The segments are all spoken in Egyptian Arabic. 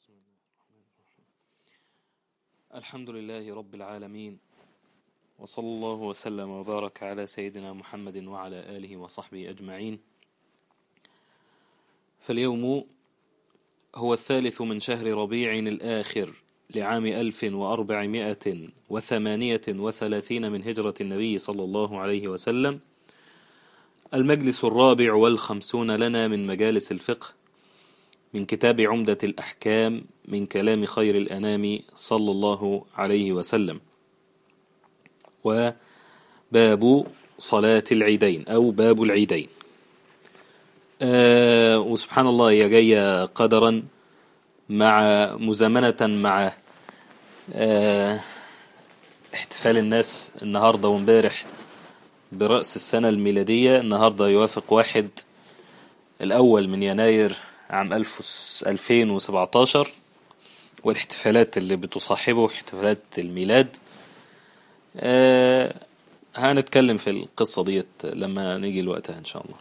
بسم الله الرحمن الرحيم الحمد لله رب العالمين وصلى الله وسلم وبارك على سيدنا محمد وعلى آله وصحبه أجمعين فاليوم هو الثالث من شهر ربيع الآخر لعام ألف وأربعمائة وثمانية وثلاثين من هجرة النبي صلى الله عليه وسلم المجلس الرابع والخمسون لنا من مجالس الفقه من كتاب عمدة الأحكام من كلام خير الأنام صلى الله عليه وسلم وباب صلاة العيدين أو باب العيدين آه وسبحان الله هي جاية قدرا مع مزامنة مع آه احتفال الناس النهاردة وامبارح برأس السنة الميلادية النهاردة يوافق واحد الأول من يناير عام 2017 والاحتفالات اللي بتصاحبه احتفالات الميلاد آه هنتكلم في القصة ديت لما نيجي لوقتها إن شاء الله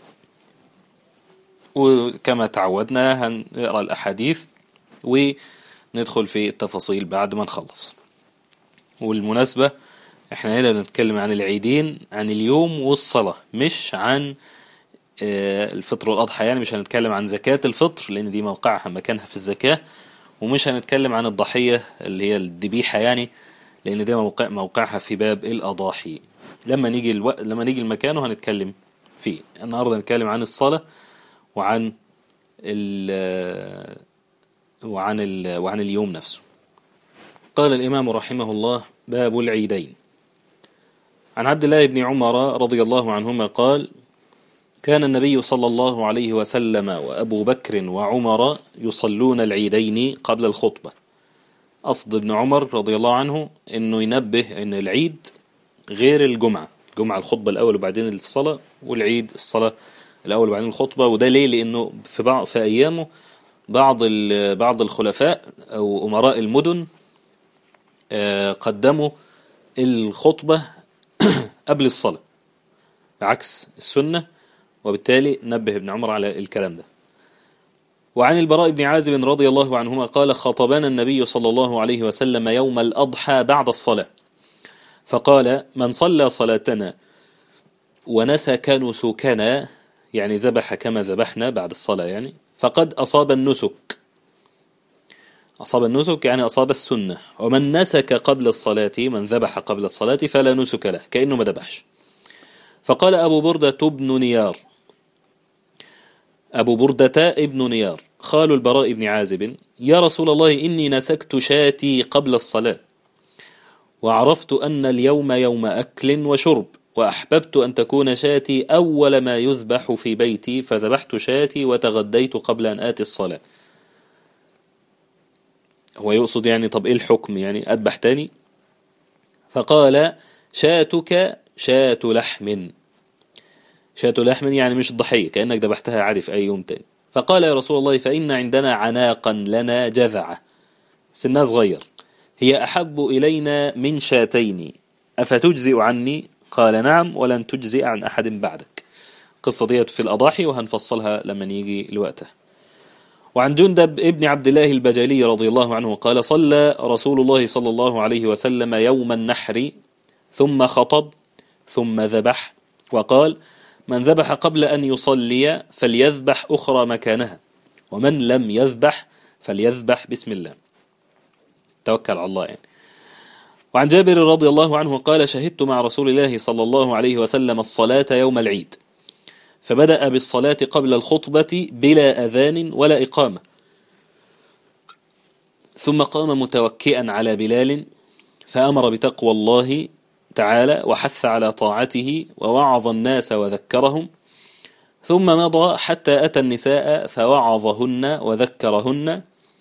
وكما تعودنا هنقرأ الأحاديث وندخل في التفاصيل بعد ما نخلص والمناسبة احنا هنا بنتكلم عن العيدين عن اليوم والصلاة مش عن الفطر والأضحى يعني مش هنتكلم عن زكاة الفطر لأن دي موقعها مكانها في الزكاة ومش هنتكلم عن الضحية اللي هي الذبيحة يعني لأن ده موقع موقعها في باب الأضاحي لما نيجي الو... لما نيجي المكان هنتكلم فيه النهارده هنتكلم عن الصلاة وعن ال... وعن ال... وعن اليوم نفسه قال الإمام رحمه الله باب العيدين عن عبد الله بن عمر رضي الله عنهما قال كان النبي صلى الله عليه وسلم وأبو بكر وعمر يصلون العيدين قبل الخطبة أصد ابن عمر رضي الله عنه أنه ينبه أن العيد غير الجمعة الجمعة الخطبة الأول وبعدين الصلاة والعيد الصلاة الأول وبعدين الخطبة وده ليه لأنه في بعض في أيامه بعض بعض الخلفاء أو أمراء المدن قدموا الخطبة قبل الصلاة عكس السنة وبالتالي نبه ابن عمر على الكلام ده وعن البراء بن عازب رضي الله عنهما قال خطبنا النبي صلى الله عليه وسلم يوم الأضحى بعد الصلاة فقال من صلى صلاتنا ونسك نسكنا يعني ذبح كما ذبحنا بعد الصلاة يعني فقد أصاب النسك أصاب النسك يعني أصاب السنة ومن نسك قبل الصلاة من ذبح قبل الصلاة فلا نسك له كأنه ما ذبحش فقال أبو بردة بن نيار أبو بردة ابن نيار خال البراء بن عازب يا رسول الله إني نسكت شاتي قبل الصلاة وعرفت أن اليوم يوم أكل وشرب وأحببت أن تكون شاتي أول ما يذبح في بيتي فذبحت شاتي وتغديت قبل أن آتي الصلاة هو يقصد يعني طب إيه الحكم يعني أذبح تاني فقال شاتك شاة لحم شاة لحم يعني مش الضحية كأنك ذبحتها عادي في أي يوم تاني فقال يا رسول الله فإن عندنا عناقا لنا جذعة سنها صغير هي أحب إلينا من شاتين أفتجزئ عني قال نعم ولن تجزئ عن أحد بعدك قصة ديت في الأضاحي وهنفصلها لما نيجي لوقتها وعن جندب ابن عبد الله البجلي رضي الله عنه قال صلى رسول الله صلى الله عليه وسلم يوم النحر ثم خطب ثم ذبح وقال من ذبح قبل أن يصلي فليذبح أخرى مكانها ومن لم يذبح فليذبح بسم الله توكل على الله يعني وعن جابر رضي الله عنه قال شهدت مع رسول الله صلى الله عليه وسلم الصلاة يوم العيد فبدأ بالصلاة قبل الخطبة بلا أذان ولا إقامة ثم قام متوكئا على بلال فأمر بتقوى الله تعالى وحث على طاعته ووعظ الناس وذكرهم ثم مضى حتى أتى النساء فوعظهن وذكرهن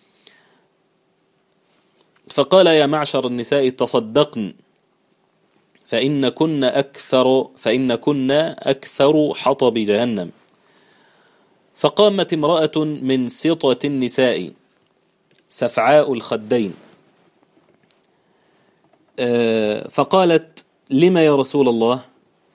فقال يا معشر النساء تصدقن فإن كن أكثر فإن كن أكثر حطب جهنم فقامت امرأة من سطة النساء سفعاء الخدين فقالت لما يا رسول الله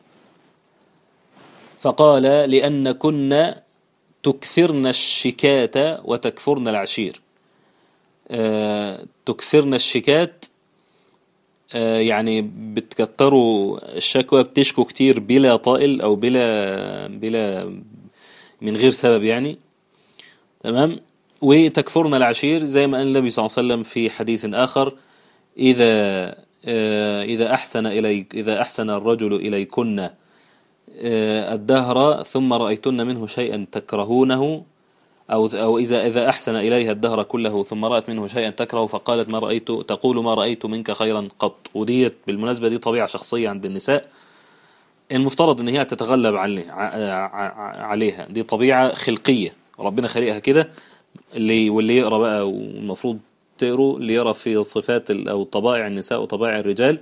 فقال لأن كنا تكثرن الشكاة وتكفرن العشير آه، تكثرن الشكات آه، يعني بتكتروا الشكوى بتشكوا كتير بلا طائل او بلا بلا من غير سبب يعني تمام وتكفرن العشير زي ما قال النبي صلى الله عليه وسلم في حديث آخر إذا آه، إذا أحسن إليك إذا أحسن الرجل إليكن آه، الدهر ثم رأيتن منه شيئا تكرهونه أو أو إذا إذا أحسن إليها الدهر كله ثم رأت منه شيئا تكره فقالت ما رأيت تقول ما رأيت منك خيرا قط وديت بالمناسبة دي طبيعة شخصية عند النساء المفترض ان هي تتغلب عليها دي طبيعة خلقية ربنا خلقها كده اللي واللي يقرا بقى والمفروض تقروا اللي يقرا في صفات او طبائع النساء وطبائع الرجال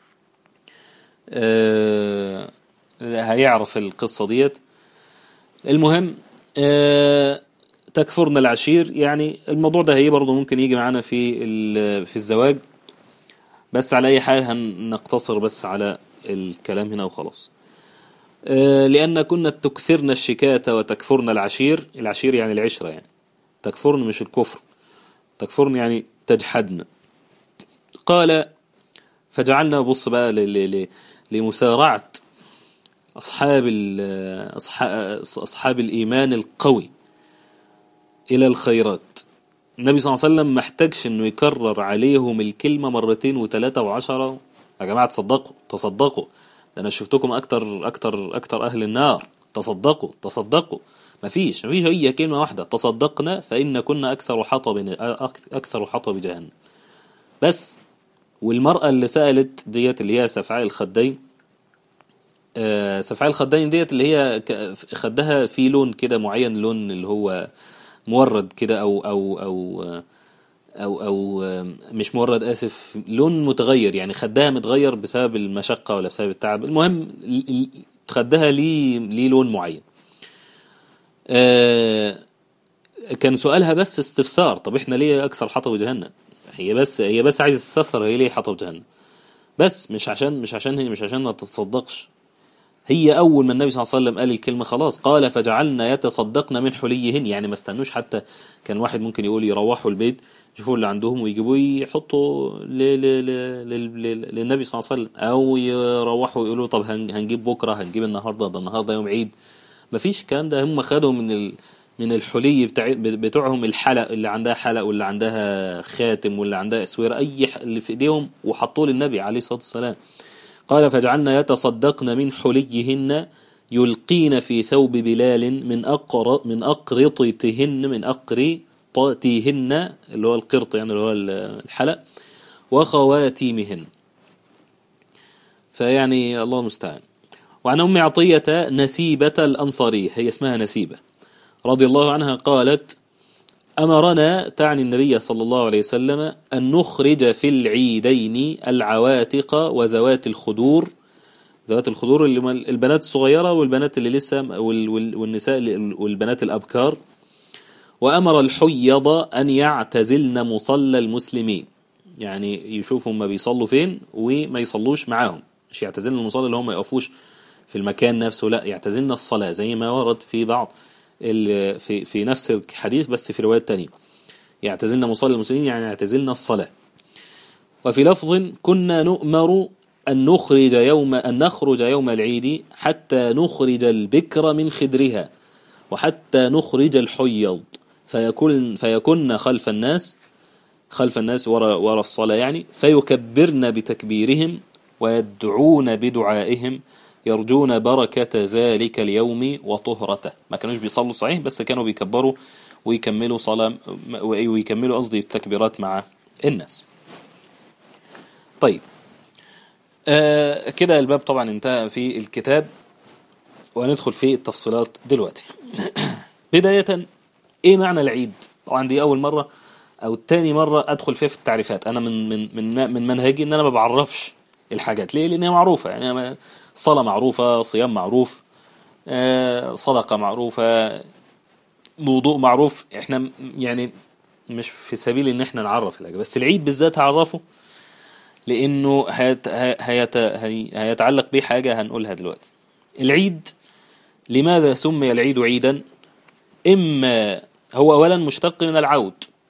آه هيعرف القصة ديت المهم آه تكفرنا العشير يعني الموضوع ده هي برضه ممكن يجي معانا في في الزواج بس على أي حال هنقتصر بس على الكلام هنا وخلاص آه، لأن كنا تكثرن الشكاة وتكفرن العشير العشير يعني العشرة يعني تكفرن مش الكفر تكفرن يعني تجحدن قال فجعلنا بص بقى لمسارعة أصحاب أصحاب الإيمان القوي إلى الخيرات النبي صلى الله عليه وسلم ما احتاجش انه يكرر عليهم الكلمة مرتين وثلاثة وعشرة يا جماعة تصدقوا تصدقوا ده انا شفتكم اكتر اكتر اكتر اهل النار تصدقوا تصدقوا مفيش مفيش هي كلمة واحدة تصدقنا فإن كنا أكثر حطب أكثر حطب جهنم بس والمرأة اللي سألت ديت اللي هي سفعاء الخدين آه، سفعاء الخدين ديت اللي هي خدها في لون كده معين لون اللي هو مورد كده أو أو أو او او مش مورد اسف لون متغير يعني خدها متغير بسبب المشقه ولا بسبب التعب المهم خدها ليه ليه لون معين آه، كان سؤالها بس استفسار طب احنا ليه اكثر حطب جهنم هي بس هي بس عايزه تستفسر هي ليه حطب جهنم بس مش عشان مش عشان هي مش عشان ما تتصدقش هي اول ما النبي صلى الله عليه وسلم قال الكلمه خلاص قال فجعلنا يتصدقن من حليهن يعني ما استنوش حتى كان واحد ممكن يقول يروحوا البيت يشوفوا اللي عندهم ويجيبوه يحطوا للنبي صلى الله عليه وسلم او يروحوا يقولوا طب هنجيب بكره هنجيب النهارده ده النهارده يوم عيد مفيش الكلام ده هم خدوا من ال من الحلي بتاع بتوعهم الحلق اللي عندها حلق واللي عندها خاتم واللي عندها اسوره اي اللي في ايديهم وحطوه للنبي عليه الصلاه والسلام قال فجعلنا يتصدقن من حليهن يلقين في ثوب بلال من أقر من أقرطتهن من أقرطتهن اللي هو القرط يعني اللي هو الحلق وخواتيمهن فيعني الله المستعان وعن أم عطية نسيبة الأنصارية هي اسمها نسيبة رضي الله عنها قالت أمرنا تعني النبي صلى الله عليه وسلم أن نخرج في العيدين العواتق وذوات الخدور ذوات الخدور اللي البنات الصغيرة والبنات اللي لسه والنساء والبنات الأبكار وأمر الحيض أن يعتزلن مصلى المسلمين يعني يشوفوا ما بيصلوا فين وما يصلوش معاهم مش يعتزلن المصلى اللي هم ما يقفوش في المكان نفسه لا يعتزلن الصلاة زي ما ورد في بعض في في نفس الحديث بس في روايات تانية يعتزلنا مصلي المسلمين يعني يعتزلنا الصلاة وفي لفظ كنا نؤمر أن نخرج يوم أن نخرج يوم العيد حتى نخرج البكر من خدرها وحتى نخرج الحيض فيكون فيكن خلف الناس خلف الناس وراء ورا الصلاة يعني فيكبرن بتكبيرهم ويدعون بدعائهم يرجون بركة ذلك اليوم وطهرته ما كانوش بيصلوا صحيح بس كانوا بيكبروا ويكملوا صلاة ويكملوا قصدي التكبيرات مع الناس طيب آه كده الباب طبعا انتهى في الكتاب وندخل في التفصيلات دلوقتي بداية ايه معنى العيد طبعا دي اول مرة او تاني مرة ادخل فيها في التعريفات انا من من من من منهجي ان انا ما بعرفش الحاجات ليه لان هي معروفة يعني صلاة معروفة صيام معروف آه، صدقة معروفة وضوء معروف احنا يعني مش في سبيل ان احنا نعرف الحاجة بس العيد بالذات هعرفه لانه هيت هيت هيتعلق به حاجة هنقولها دلوقتي العيد لماذا سمي العيد عيدا اما هو اولا مشتق من العود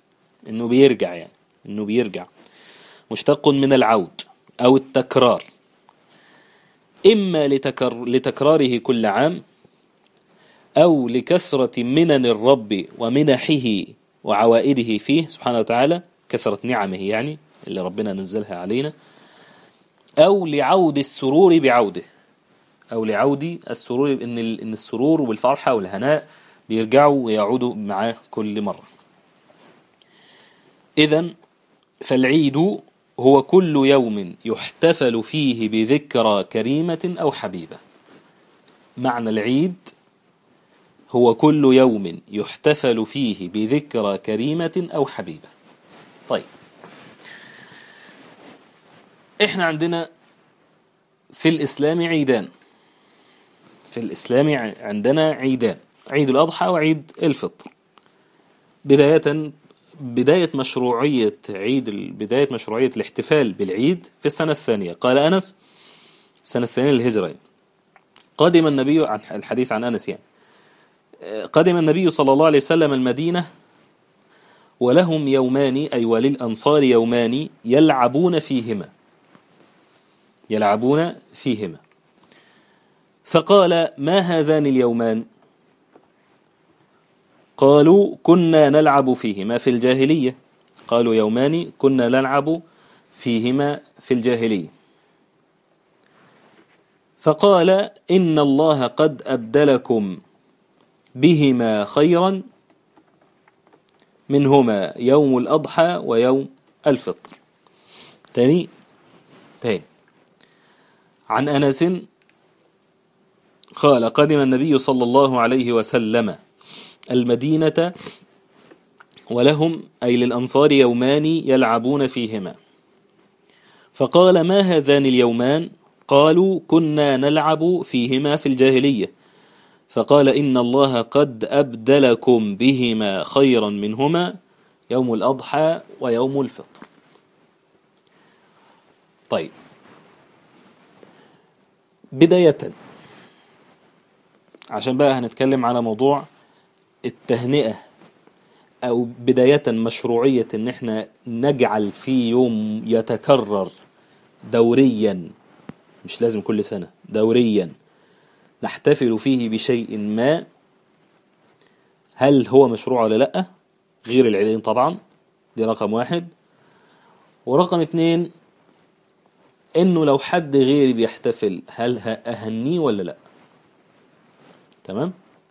انه بيرجع يعني انه بيرجع مشتق من العود او التكرار اما لتكر لتكراره كل عام او لكثرة منن الرب ومنحه وعوائده فيه سبحانه وتعالى كثرة نعمه يعني اللي ربنا نزلها علينا أو لعود السرور بعوده أو لعود السرور إن إن السرور والفرحة والهناء بيرجعوا ويعودوا معاه كل مرة إذا فالعيد هو كل يوم يحتفل فيه بذكرى كريمة أو حبيبة معنى العيد هو كل يوم يحتفل فيه بذكرى كريمة أو حبيبة طيب احنا عندنا في الإسلام عيدان في الإسلام عندنا عيدان عيد الأضحى وعيد الفطر بداية بداية مشروعية عيد بداية مشروعية الاحتفال بالعيد في السنة الثانية قال أنس السنة الثانية للهجرة قدم النبي عن الحديث عن أنس يعني قدم النبي صلى الله عليه وسلم المدينة ولهم يومان أي وللأنصار يومان يلعبون فيهما يلعبون فيهما فقال ما هذان اليومان قالوا كنا نلعب فيهما في الجاهلية قالوا يومان كنا نلعب فيهما في الجاهلية فقال إن الله قد أبدلكم بهما خيرا منهما يوم الأضحى ويوم الفطر تاني تاني عن أنس قال قدم النبي صلى الله عليه وسلم المدينة ولهم أي للأنصار يومان يلعبون فيهما فقال ما هذان اليومان قالوا كنا نلعب فيهما في الجاهلية فقال إن الله قد أبدلكم بهما خيرا منهما يوم الأضحى ويوم الفطر طيب بداية عشان بقى هنتكلم على موضوع التهنئة أو بداية مشروعية إن إحنا نجعل في يوم يتكرر دوريا مش لازم كل سنة دوريا نحتفل فيه بشيء ما هل هو مشروع ولا لأ غير العيدين طبعا دي رقم واحد ورقم اتنين انه لو حد غيري بيحتفل هل اهنيه ولا لا تمام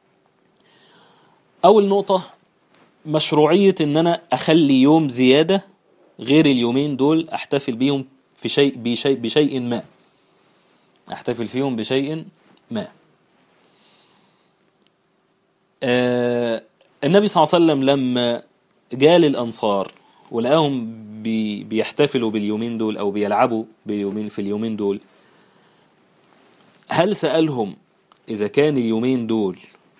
اول نقطة مشروعية ان انا اخلي يوم زيادة غير اليومين دول احتفل بيهم في شيء بشيء بشيء ما احتفل فيهم بشيء ما آه النبي صلى الله عليه وسلم لما جاء للأنصار ولقاهم بي بيحتفلوا باليومين دول أو بيلعبوا باليومين في اليومين دول هل سألهم إذا كان اليومين دول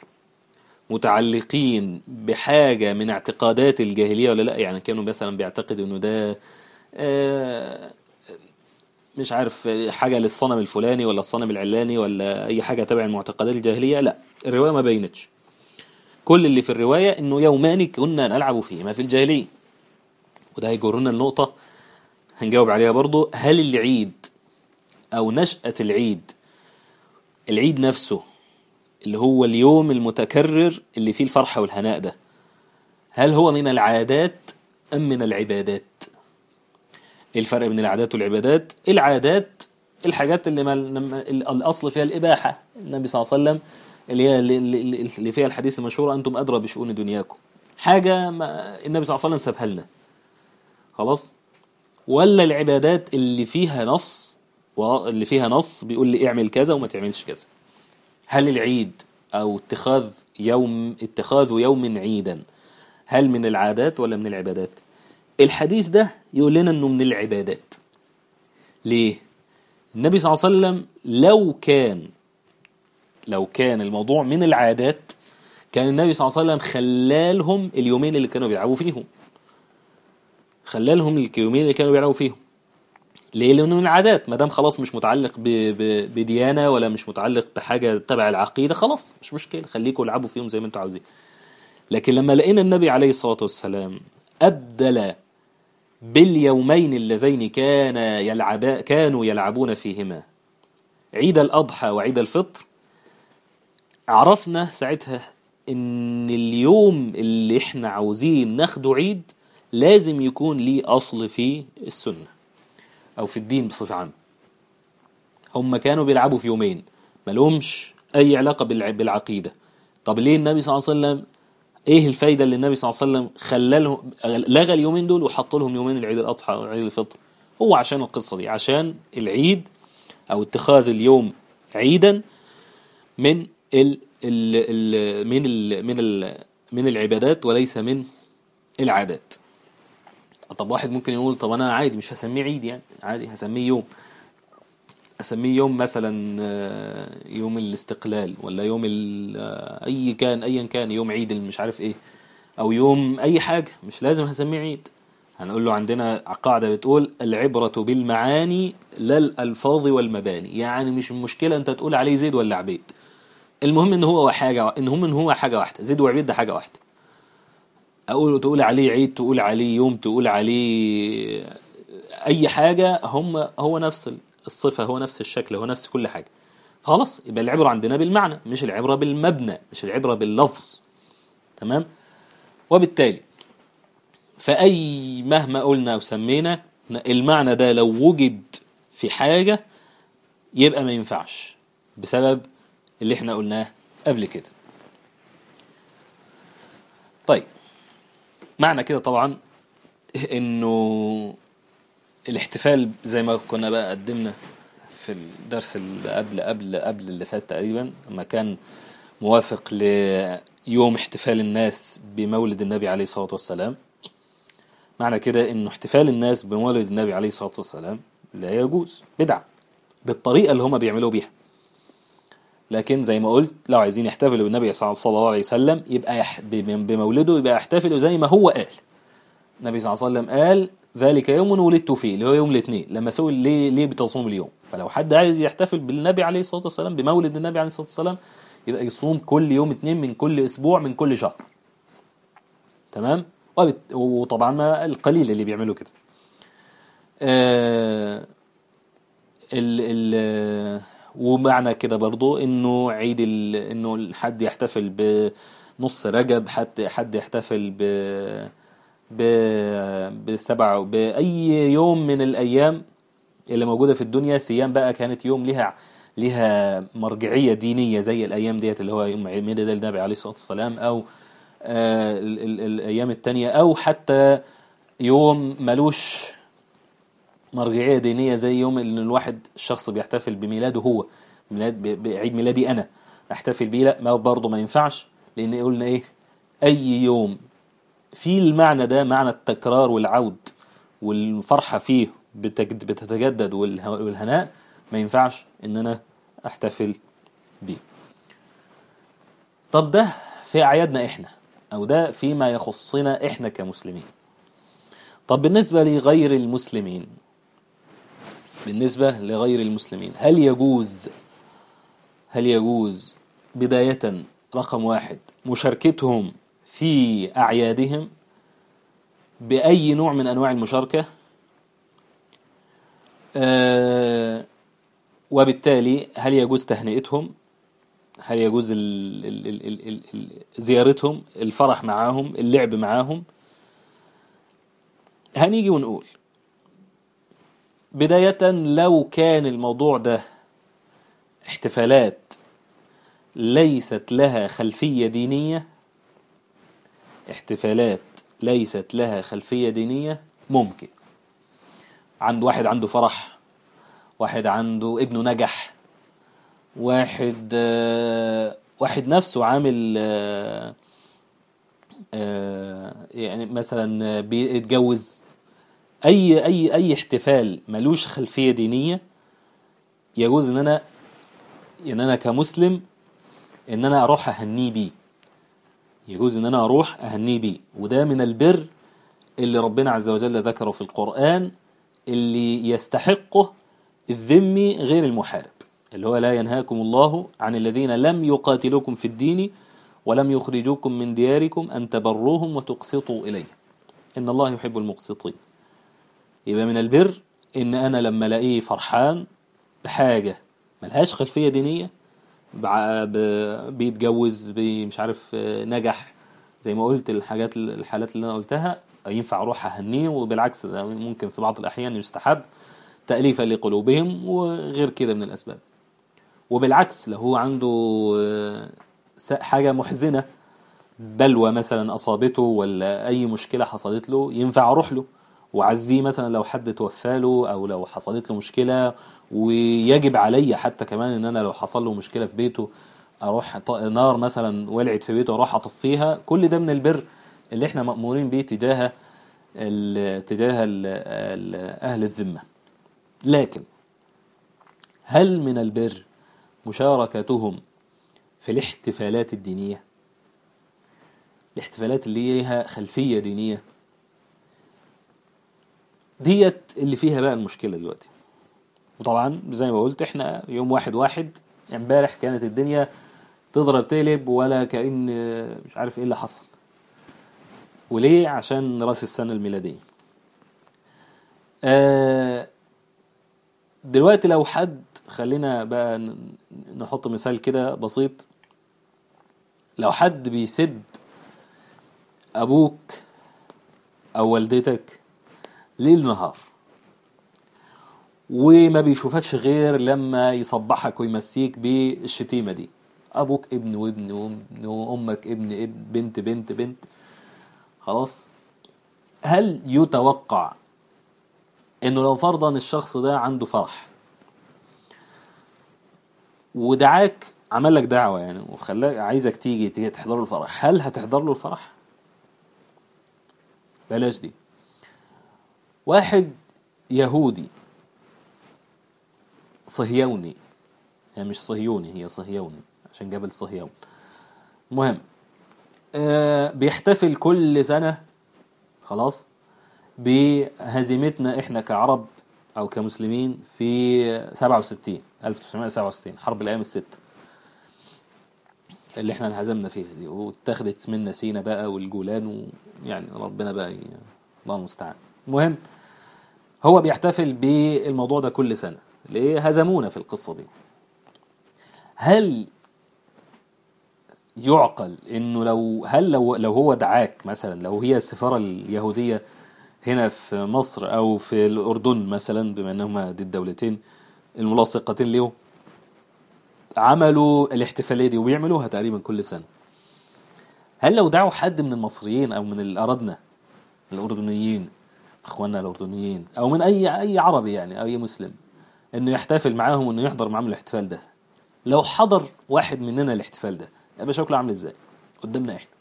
متعلقين بحاجة من اعتقادات الجاهلية ولا لا يعني كانوا مثلا بيعتقدوا انه ده آه مش عارف حاجة للصنم الفلاني ولا الصنم العلاني ولا أي حاجة تبع المعتقدات الجاهلية لا الرواية ما بينتش كل اللي في الرواية إنه يومان كنا نلعب فيهما في الجاهلية وده هيجرنا النقطة هنجاوب عليها برضو هل العيد أو نشأة العيد العيد نفسه اللي هو اليوم المتكرر اللي فيه الفرحة والهناء ده هل هو من العادات أم من العبادات ايه الفرق بين العادات والعبادات العادات الحاجات اللي ما الاصل فيها الاباحه النبي صلى الله عليه وسلم اللي هي اللي فيها الحديث المشهور انتم ادرى بشؤون دنياكم حاجه ما النبي صلى الله عليه وسلم سابها لنا خلاص ولا العبادات اللي فيها نص اللي فيها نص بيقول لي اعمل كذا وما تعملش كذا هل العيد او اتخاذ يوم اتخاذ يوم عيدا هل من العادات ولا من العبادات الحديث ده يقول لنا انه من العبادات ليه النبي صلى الله عليه وسلم لو كان لو كان الموضوع من العادات كان النبي صلى الله عليه وسلم خلالهم اليومين اللي كانوا بيلعبوا فيهم خلالهم اليومين اللي كانوا بيلعبوا فيهم ليه لانه من العادات ما دام خلاص مش متعلق ب... ب... بديانه ولا مش متعلق بحاجه تبع العقيده خلاص مش مشكله خليكم العبوا فيهم زي ما انتم عاوزين لكن لما لقينا النبي عليه الصلاه والسلام أبدل باليومين اللذين كان يلعبا كانوا يلعبون فيهما عيد الأضحى وعيد الفطر عرفنا ساعتها ان اليوم اللي احنا عاوزين ناخده عيد لازم يكون ليه اصل في السنة او في الدين بصفة عامة هم كانوا بيلعبوا في يومين ملهمش اي علاقة بالع- بالعقيدة طب ليه النبي صلى الله عليه وسلم ايه الفايدة اللي النبي صلى الله عليه وسلم خلالهم لغى اليومين دول وحط لهم يومين العيد الاضحى وعيد الفطر هو عشان القصة دي عشان العيد او اتخاذ اليوم عيدا من ال ال ال من ال من ال من العبادات وليس من العادات طب واحد ممكن يقول طب انا عادي مش هسميه عيد يعني عادي هسميه يوم اسميه يوم مثلا آه، يوم الاستقلال ولا يوم ال- آه، اي كان ايا كان يوم عيد مش عارف ايه او يوم اي حاجه مش لازم هسميه عيد هنقول له عندنا قاعده بتقول العبره بالمعاني لا الالفاظ والمباني يعني مش المشكله انت تقول عليه زيد ولا عبيد المهم ان هو حاجه المهم ان هو حاجه واحده زيد وعبيد ده حاجه واحده اقول تقول عليه عيد تقول عليه يوم تقول عليه اي حاجه هم هو نفس الصفه هو نفس الشكل هو نفس كل حاجه خلاص يبقى العبره عندنا بالمعنى مش العبره بالمبنى مش العبره باللفظ تمام وبالتالي فاي مهما قلنا وسمينا المعنى ده لو وجد في حاجه يبقى ما ينفعش بسبب اللي احنا قلناه قبل كده طيب معنى كده طبعا انه الاحتفال زي ما كنا بقى قدمنا في الدرس اللي قبل قبل قبل اللي فات تقريبا لما كان موافق ليوم احتفال الناس بمولد النبي عليه الصلاة والسلام معنى كده انه احتفال الناس بمولد النبي عليه الصلاة والسلام لا يجوز بدعة بالطريقة اللي هم بيعملوا بيها لكن زي ما قلت لو عايزين يحتفلوا بالنبي صلى الله عليه وسلم يبقى يح... بمولده يبقى يحتفلوا زي ما هو قال النبي صلى الله عليه وسلم قال ذلك يوم ولدت فيه اللي هو يوم الاثنين لما سئل ليه ليه بتصوم اليوم فلو حد عايز يحتفل بالنبي عليه الصلاه والسلام بمولد النبي عليه الصلاه والسلام يبقى يصوم كل يوم اثنين من كل اسبوع من كل شهر تمام وبت... وطبعا ما القليل اللي بيعملوا كده آه ال ال ومعنى كده برضو انه عيد ال... انه حد يحتفل بنص رجب حد حد يحتفل ب ب بسبع باي يوم من الايام اللي موجوده في الدنيا سيام بقى كانت يوم لها لها مرجعيه دينيه زي الايام ديت اللي هو يوم عيد ميلاد النبي عليه الصلاه والسلام او آه ال ال الايام التانية او حتى يوم ملوش مرجعيه دينيه زي يوم ان الواحد الشخص بيحتفل بميلاده هو ميلاد بعيد ميلادي انا احتفل بيه لا ما برضه ما ينفعش لان قلنا ايه اي يوم في المعنى ده معنى التكرار والعود والفرحة فيه بتتجدد والهناء ما ينفعش ان انا احتفل بيه طب ده في اعيادنا احنا او ده فيما يخصنا احنا كمسلمين طب بالنسبة لغير المسلمين بالنسبة لغير المسلمين هل يجوز هل يجوز بداية رقم واحد مشاركتهم في أعيادهم بأي نوع من أنواع المشاركة أه وبالتالي هل يجوز تهنئتهم هل يجوز ال ال ال ال ال ال زيارتهم الفرح معاهم اللعب معاهم هنيجي ونقول بداية لو كان الموضوع ده احتفالات ليست لها خلفية دينية احتفالات ليست لها خلفية دينية ممكن عند واحد عنده فرح واحد عنده ابنه نجح واحد آه واحد نفسه عامل آه آه يعني مثلا بيتجوز اي اي اي احتفال ملوش خلفية دينية يجوز ان انا ان انا كمسلم ان انا اروح اهنيه بيه يجوز ان انا اروح اهنيه بيه وده من البر اللي ربنا عز وجل ذكره في القرآن اللي يستحقه الذمي غير المحارب اللي هو لا ينهاكم الله عن الذين لم يقاتلوكم في الدين ولم يخرجوكم من دياركم أن تبروهم وتقسطوا إليه إن الله يحب المقسطين يبقى من البر إن أنا لما ألاقيه فرحان بحاجة ملهاش خلفية دينية بع- ب- بيتجوز بي- مش عارف آه، نجح زي ما قلت الحاجات الحالات اللي أنا قلتها ينفع أروح أهنيه وبالعكس ده ممكن في بعض الأحيان يستحب تأليفا لقلوبهم وغير كده من الأسباب وبالعكس لو هو عنده آه، س- حاجة محزنة بلوى مثلا أصابته ولا أي مشكلة حصلت له ينفع أروح له وعزيه مثلا لو حد توفى له أو لو حصلت له مشكلة ويجب علي حتى كمان إن أنا لو حصل له مشكلة في بيته أروح ط- نار مثلا ولعت في بيته أروح أطفيها كل ده من البر اللي إحنا مأمورين بيه تجاه ال- تجاه ال- ال- أهل الذمة لكن هل من البر مشاركتهم في الاحتفالات الدينية الاحتفالات اللي ليها خلفية دينية ديت اللي فيها بقى المشكلة دلوقتي وطبعا زي ما قلت احنا يوم واحد واحد امبارح كانت الدنيا تضرب تقلب ولا كأن مش عارف ايه اللي حصل وليه عشان راس السنة الميلادية آه دلوقتي لو حد خلينا بقى ن- نحط مثال كده بسيط لو حد بيسب ابوك او والدتك ليل نهار وما بيشوفكش غير لما يصبحك ويمسيك بالشتيمه دي ابوك ابن وابن وابن وامك ابن ابن بنت بنت بنت خلاص هل يتوقع انه لو فرضا الشخص ده عنده فرح ودعاك عمل لك دعوة يعني وخلاك عايزك تيجي تيجي تحضر له الفرح هل هتحضر له الفرح بلاش دي واحد يهودي صهيوني يعني مش صهيوني هي صهيوني عشان جبل صهيون مهم آه بيحتفل كل سنة خلاص بهزيمتنا احنا كعرب او كمسلمين في 67 1967 حرب الايام الست اللي احنا انهزمنا فيها دي واتخذت منا سينا بقى والجولان ويعني ربنا بقى ي... الله المستعان المهم هو بيحتفل بالموضوع ده كل سنة ليه هزمونا في القصة دي هل يعقل انه لو هل لو لو هو دعاك مثلا لو هي السفارة اليهودية هنا في مصر او في الاردن مثلا بما انهما دي الدولتين الملاصقتين ليهم عملوا الاحتفاليه دي وبيعملوها تقريبا كل سنه هل لو دعوا حد من المصريين او من الارادنا الاردنيين اخواننا الاردنيين او من اي اي عربي يعني او اي مسلم انه يحتفل معاهم وانه يحضر معاهم الاحتفال ده لو حضر واحد مننا الاحتفال ده يبقى شكله عامل ازاي قدامنا احنا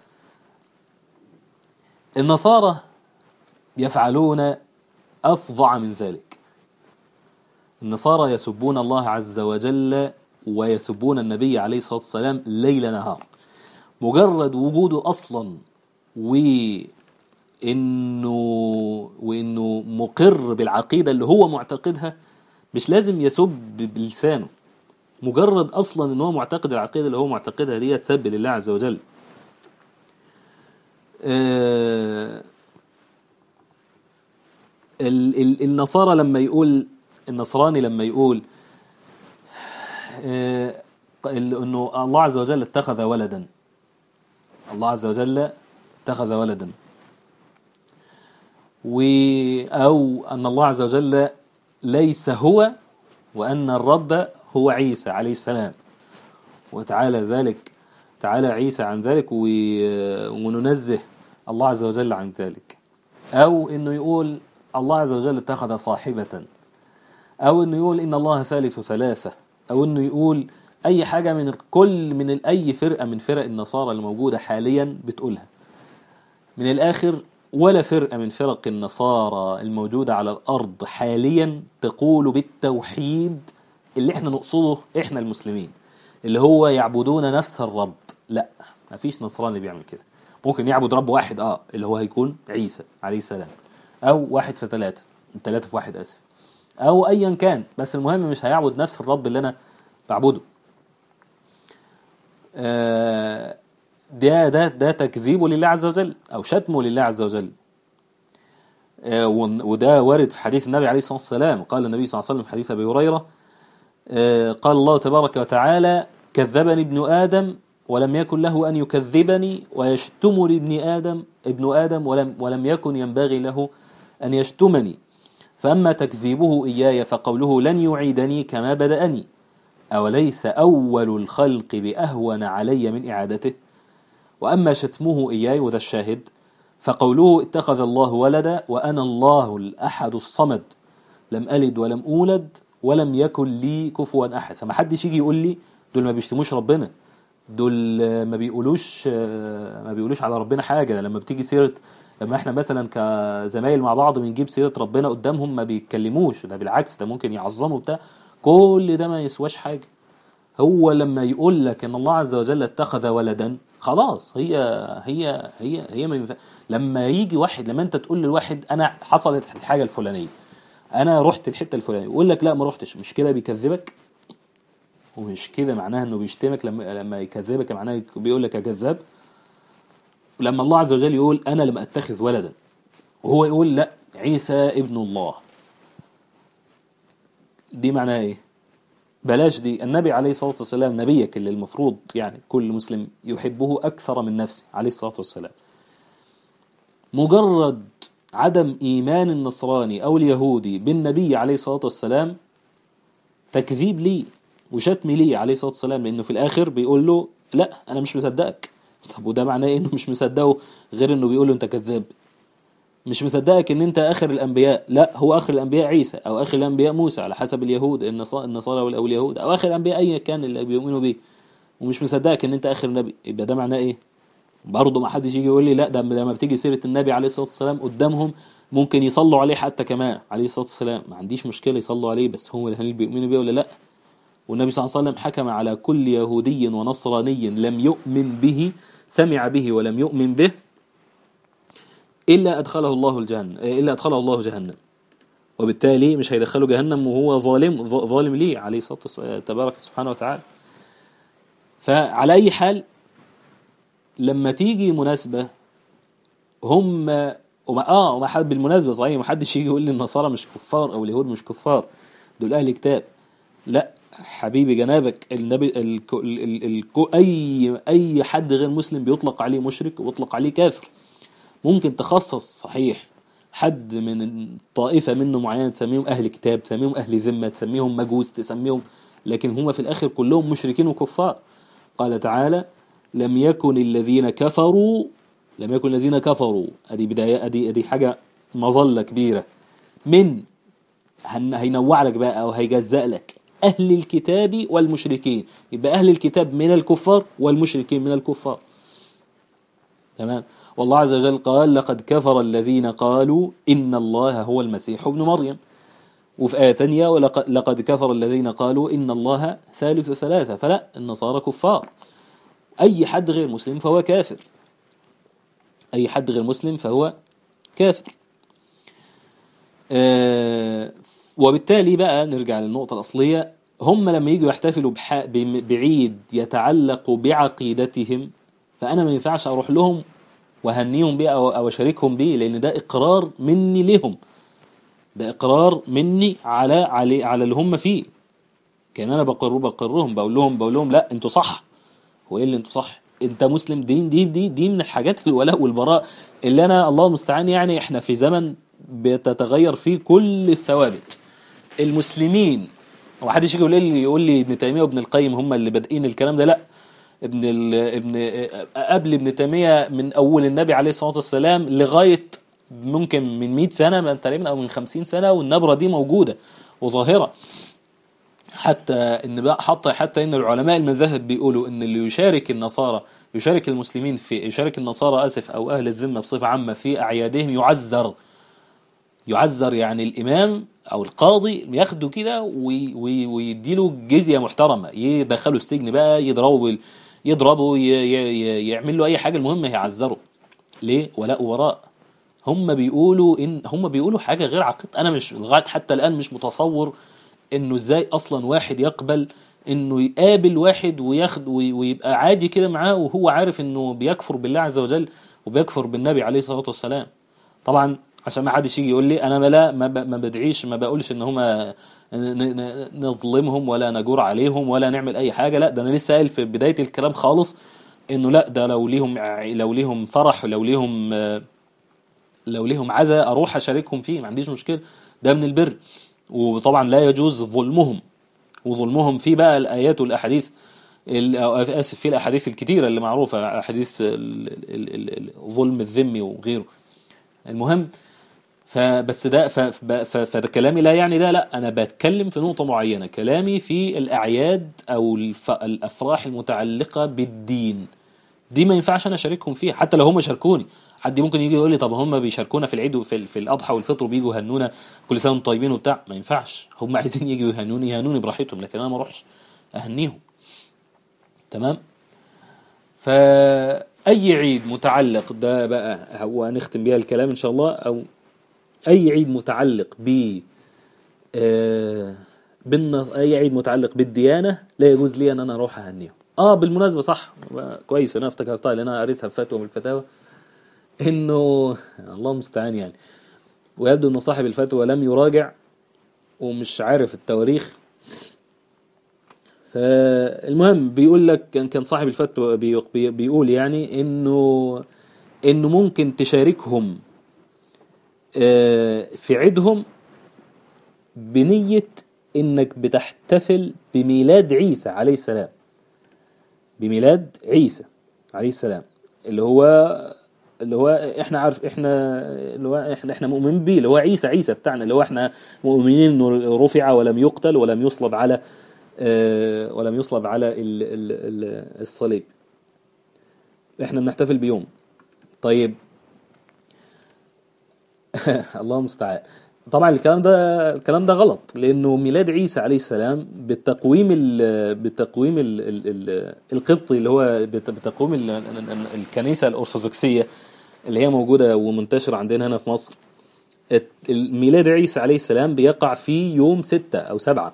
النصارى يفعلون أفظع من ذلك النصارى يسبون الله عز وجل ويسبون النبي عليه الصلاة والسلام ليل نهار مجرد وجوده أصلا وإنه وإنه مقر بالعقيدة اللي هو معتقدها مش لازم يسب بلسانه مجرد أصلا إن هو معتقد العقيدة اللي هو معتقدها دي تسب لله عز وجل آه ال- ال- النصارى لما يقول النصراني لما يقول آه، ال- انه الله عز وجل اتخذ ولدا الله عز وجل اتخذ ولدا و او ان الله عز وجل ليس هو وان الرب هو عيسى عليه السلام وتعالى ذلك تعالى عيسى عن ذلك و- وننزه الله عز وجل عن ذلك أو إنه يقول الله عز وجل اتخذ صاحبة أو إنه يقول إن الله ثالث ثلاثة أو إنه يقول أي حاجة من كل من أي فرقة من فرق النصارى الموجودة حاليا بتقولها من الآخر ولا فرقة من فرق النصارى الموجودة على الأرض حاليا تقول بالتوحيد اللي احنا نقصده احنا المسلمين اللي هو يعبدون نفس الرب لا مفيش نصراني بيعمل كده ممكن يعبد رب واحد اه اللي هو هيكون عيسى عليه السلام او واحد في ثلاثة ثلاثة في واحد اسف او ايا كان بس المهم مش هيعبد نفس الرب اللي انا بعبده آه، ده ده ده تكذيبه لله عز وجل او شتمه لله عز وجل آه، ون- وده وارد في حديث النبي عليه الصلاة والسلام قال النبي صلى الله عليه وسلم في حديث أبي هريرة آه، قال الله تبارك وتعالى كذبني ابن آدم ولم يكن له أن يكذبني ويشتمني ابن آدم ابن آدم ولم, ولم يكن ينبغي له أن يشتمني فأما تكذيبه إياي فقوله لن يعيدني كما بدأني أوليس أول الخلق بأهون علي من إعادته وأما شتمه إياي وده الشاهد فقوله اتخذ الله ولدا وأنا الله الأحد الصمد لم ألد ولم أولد ولم يكن لي كفوا أحد فما حدش يجي يقول لي دول ما بيشتموش ربنا دول آه، ما بيقولوش آه، ما بيقولوش على ربنا حاجة لما بتيجي سيرة لما احنا مثلا كزمايل مع بعض بنجيب سيرة ربنا قدامهم ما بيتكلموش ده بالعكس ده ممكن يعظموا بتاع كل ده ما يسواش حاجة هو لما يقول لك ان الله عز وجل اتخذ ولدا خلاص هي هي هي هي ما ينفع لما يجي واحد لما انت تقول للواحد انا حصلت الحاجه الفلانيه انا رحت الحته الفلانيه يقول لك لا ما رحتش مش كده بيكذبك ومش كده معناها انه بيشتمك لما لما يكذبك معناها بيقول لك يا كذاب لما الله عز وجل يقول انا لم اتخذ ولدا وهو يقول لا عيسى ابن الله دي معناها ايه بلاش دي النبي عليه الصلاة والسلام نبيك اللي المفروض يعني كل مسلم يحبه أكثر من نفسه عليه الصلاة والسلام مجرد عدم إيمان النصراني أو اليهودي بالنبي عليه الصلاة والسلام تكذيب ليه وشتم ليه عليه الصلاة والسلام لأنه في الآخر بيقول له لا أنا مش مصدقك طب وده معناه إيه إنه مش مصدقه غير إنه بيقول له أنت كذاب مش مصدقك ان انت اخر الانبياء لا هو اخر الانبياء عيسى او اخر الانبياء موسى على حسب اليهود النصا- النصارى او اليهود او اخر الانبياء ايا كان اللي بيؤمنوا بيه ومش مصدقك ان انت اخر نبي يبقى ده معناه ايه برضه ما حدش يجي يقول لي لا ده لما بتيجي سيره النبي عليه الصلاه والسلام قدامهم ممكن يصلوا عليه حتى كمان عليه الصلاه والسلام ما عنديش مشكله يصلوا عليه بس هم هل بيؤمنوا بيه ولا لا والنبي صلى الله عليه وسلم حكم على كل يهودي ونصراني لم يؤمن به سمع به ولم يؤمن به إلا أدخله الله الجنة إلا أدخله الله جهنم وبالتالي مش هيدخله جهنم وهو ظالم ظ- ظالم ليه عليه الصلاة والسلام تبارك سبحانه وتعالى فعلى أي حال لما تيجي مناسبة هم وما اه وما حد بالمناسبة صحيح ما حدش يجي يقول لي النصارى مش كفار او اليهود مش كفار دول اهل كتاب لا حبيبي جنابك النبي الك... ال... ال... ال... اي اي حد غير مسلم بيطلق عليه مشرك ويطلق عليه كافر ممكن تخصص صحيح حد من طائفة منه معينة تسميهم أهل كتاب تسميهم أهل ذمة تسميهم مجوس تسميهم لكن هم في الآخر كلهم مشركين وكفار قال تعالى لم يكن الذين كفروا لم يكن الذين كفروا ادي بداية ادي ادي حاجة مظلة كبيرة من هن- هينوع لك بقى او هيجزأ لك اهل الكتاب والمشركين يبقى اهل الكتاب من الكفار والمشركين من الكفار تمام والله عز وجل قال لقد كفر الذين قالوا إن الله هو المسيح ابن مريم وفي آية تانية ولقد لقد كفر الذين قالوا إن الله ثالث ثلاثة فلا النصارى كفار أي حد غير مسلم فهو كافر أي حد غير مسلم فهو كافر آه وبالتالي بقى نرجع للنقطة الأصلية هم لما يجوا يحتفلوا بح- بم- بعيد يتعلق بعقيدتهم فأنا ما ينفعش أروح لهم وهنيهم بيه أو أو أشاركهم بيه لأن ده إقرار مني لهم ده إقرار مني على على على اللي هم فيه كان أنا بقر بقرهم بقول لهم بقول لهم لا أنتوا صح هو إيه اللي أنتوا صح أنت مسلم دين دي دي دي من الحاجات الولاء والبراء اللي أنا الله المستعان يعني إحنا في زمن بتتغير فيه كل الثوابت المسلمين هو حدش يجي يقول لي يقول لي ابن تيميه وابن القيم هم اللي بادئين الكلام ده لا ابن ال... ابن قبل ابن تيميه من اول النبي عليه الصلاه والسلام لغايه ممكن من 100 سنه من تقريبا او من 50 سنه والنبره دي موجوده وظاهره حتى ان بقى حتى حتى ان العلماء المذاهب بيقولوا ان اللي يشارك النصارى يشارك المسلمين في يشارك النصارى اسف او اهل الذمه بصفه عامه في اعيادهم يعذر يعذر يعني الامام او القاضي ياخده كده وي- وي- ويديله جزيه محترمه يدخله السجن بقى يضربه بال- يضربه ي- ي- ي- يعمل له اي حاجه المهم يعذره ليه ولاء وراء هم بيقولوا ان هم بيقولوا حاجه غير عقيد انا مش لغايه حتى الان مش متصور انه ازاي اصلا واحد يقبل انه يقابل واحد وياخد وي- ويبقى عادي كده معاه وهو عارف انه بيكفر بالله عز وجل وبيكفر بالنبي عليه الصلاه والسلام طبعا عشان ما حدش يجي يقول لي انا ما لا ما, ب- ما بدعيش ما بقولش ان هما ن- ن- نظلمهم ولا نجور عليهم ولا نعمل اي حاجه لا ده انا لسه قايل في بدايه الكلام خالص انه لا ده لو ليهم ع- لو ليهم فرح لو ليهم آه، لو ليهم عزاء اروح اشاركهم فيه ما عنديش مشكله ده من البر وطبعا لا يجوز ظلمهم وظلمهم في بقى الايات والاحاديث ال- أو اسف في الاحاديث الكتيره اللي معروفه احاديث ال- ال- ال- ال- ظلم الذمي وغيره المهم فبس ده ف- ف- ف- فده كلامي لا يعني ده لا انا بتكلم في نقطه معينه كلامي في الاعياد او الف- الافراح المتعلقه بالدين دي ما ينفعش انا اشاركهم فيها حتى لو هم شاركوني حد ممكن يجي يقول لي طب هم بيشاركونا في العيد وفي ال- في الاضحى والفطر وبيجوا يهنونا كل سنه وانتم طيبين وبتاع ما ينفعش هم عايزين يجوا يهنوني يهنوني براحتهم لكن انا ما اروحش اهنيهم تمام فاي عيد متعلق ده بقى هو هنختم بيها الكلام ان شاء الله او اي عيد متعلق ب آه، بالن- اي عيد متعلق بالديانه لا يجوز لي ان انا اروح اهنيهم اه بالمناسبه صح كويس انا افتكرتها لان انا قريتها في فتوى من الفتاوى انه الله المستعان يعني ويبدو ان صاحب الفتوى لم يراجع ومش عارف التواريخ فالمهم بيقول لك كان كان صاحب الفتوى بي- بي- بيقول يعني انه انه ممكن تشاركهم آه، في عيدهم بنية انك بتحتفل بميلاد عيسى عليه السلام بميلاد عيسى عليه السلام اللي هو اللي هو احنا عارف احنا اللي هو احنا احنا مؤمنين بيه اللي هو عيسى عيسى بتاعنا اللي هو احنا مؤمنين انه رفع ولم يقتل ولم يصلب على آه، ولم يصلب على ال- ال- ال- الصليب احنا بنحتفل بيوم طيب الله المستعان طبعا الكلام ده الكلام ده غلط لانه ميلاد عيسى عليه السلام بالتقويم ال بالتقويم ال ال ال القبطي اللي هو بت- بتقويم ال- ال- ال- الكنيسه الارثوذكسيه اللي هي موجوده ومنتشره عندنا هنا في مصر الت- ميلاد عيسى عليه السلام بيقع في يوم ستة او سبعة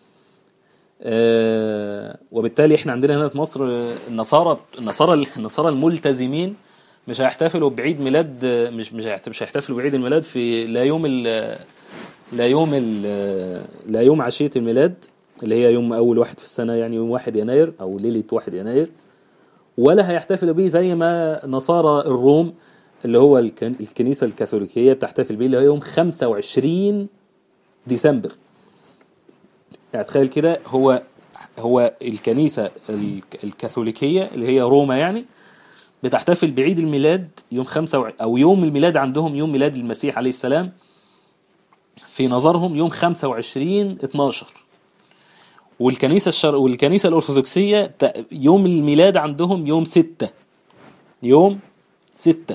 آه، وبالتالي احنا عندنا هنا في مصر آه، النصارى النصارى النصارى الملتزمين مش هيحتفلوا بعيد ميلاد آه، مش مش هيحت- مش هيحتفلوا بعيد الميلاد في لا يوم ال لا يوم ال لا يوم عشية الميلاد اللي هي يوم أول واحد في السنة يعني يوم واحد يناير أو ليلة واحد يناير ولا هيحتفلوا بيه زي ما نصارى الروم اللي هو الكن- الكنيسة الكاثوليكية بتحتفل بيه اللي هو يوم 25 ديسمبر يعني تخيل كده هو هو الكنيسة الك- الكاثوليكية اللي هي روما يعني بتحتفل بعيد الميلاد يوم خمسة وع- أو يوم الميلاد عندهم يوم ميلاد المسيح عليه السلام في نظرهم يوم 25 12 والكنيسة الشر... والكنيسة الأرثوذكسية ت- يوم الميلاد عندهم يوم 6 يوم 6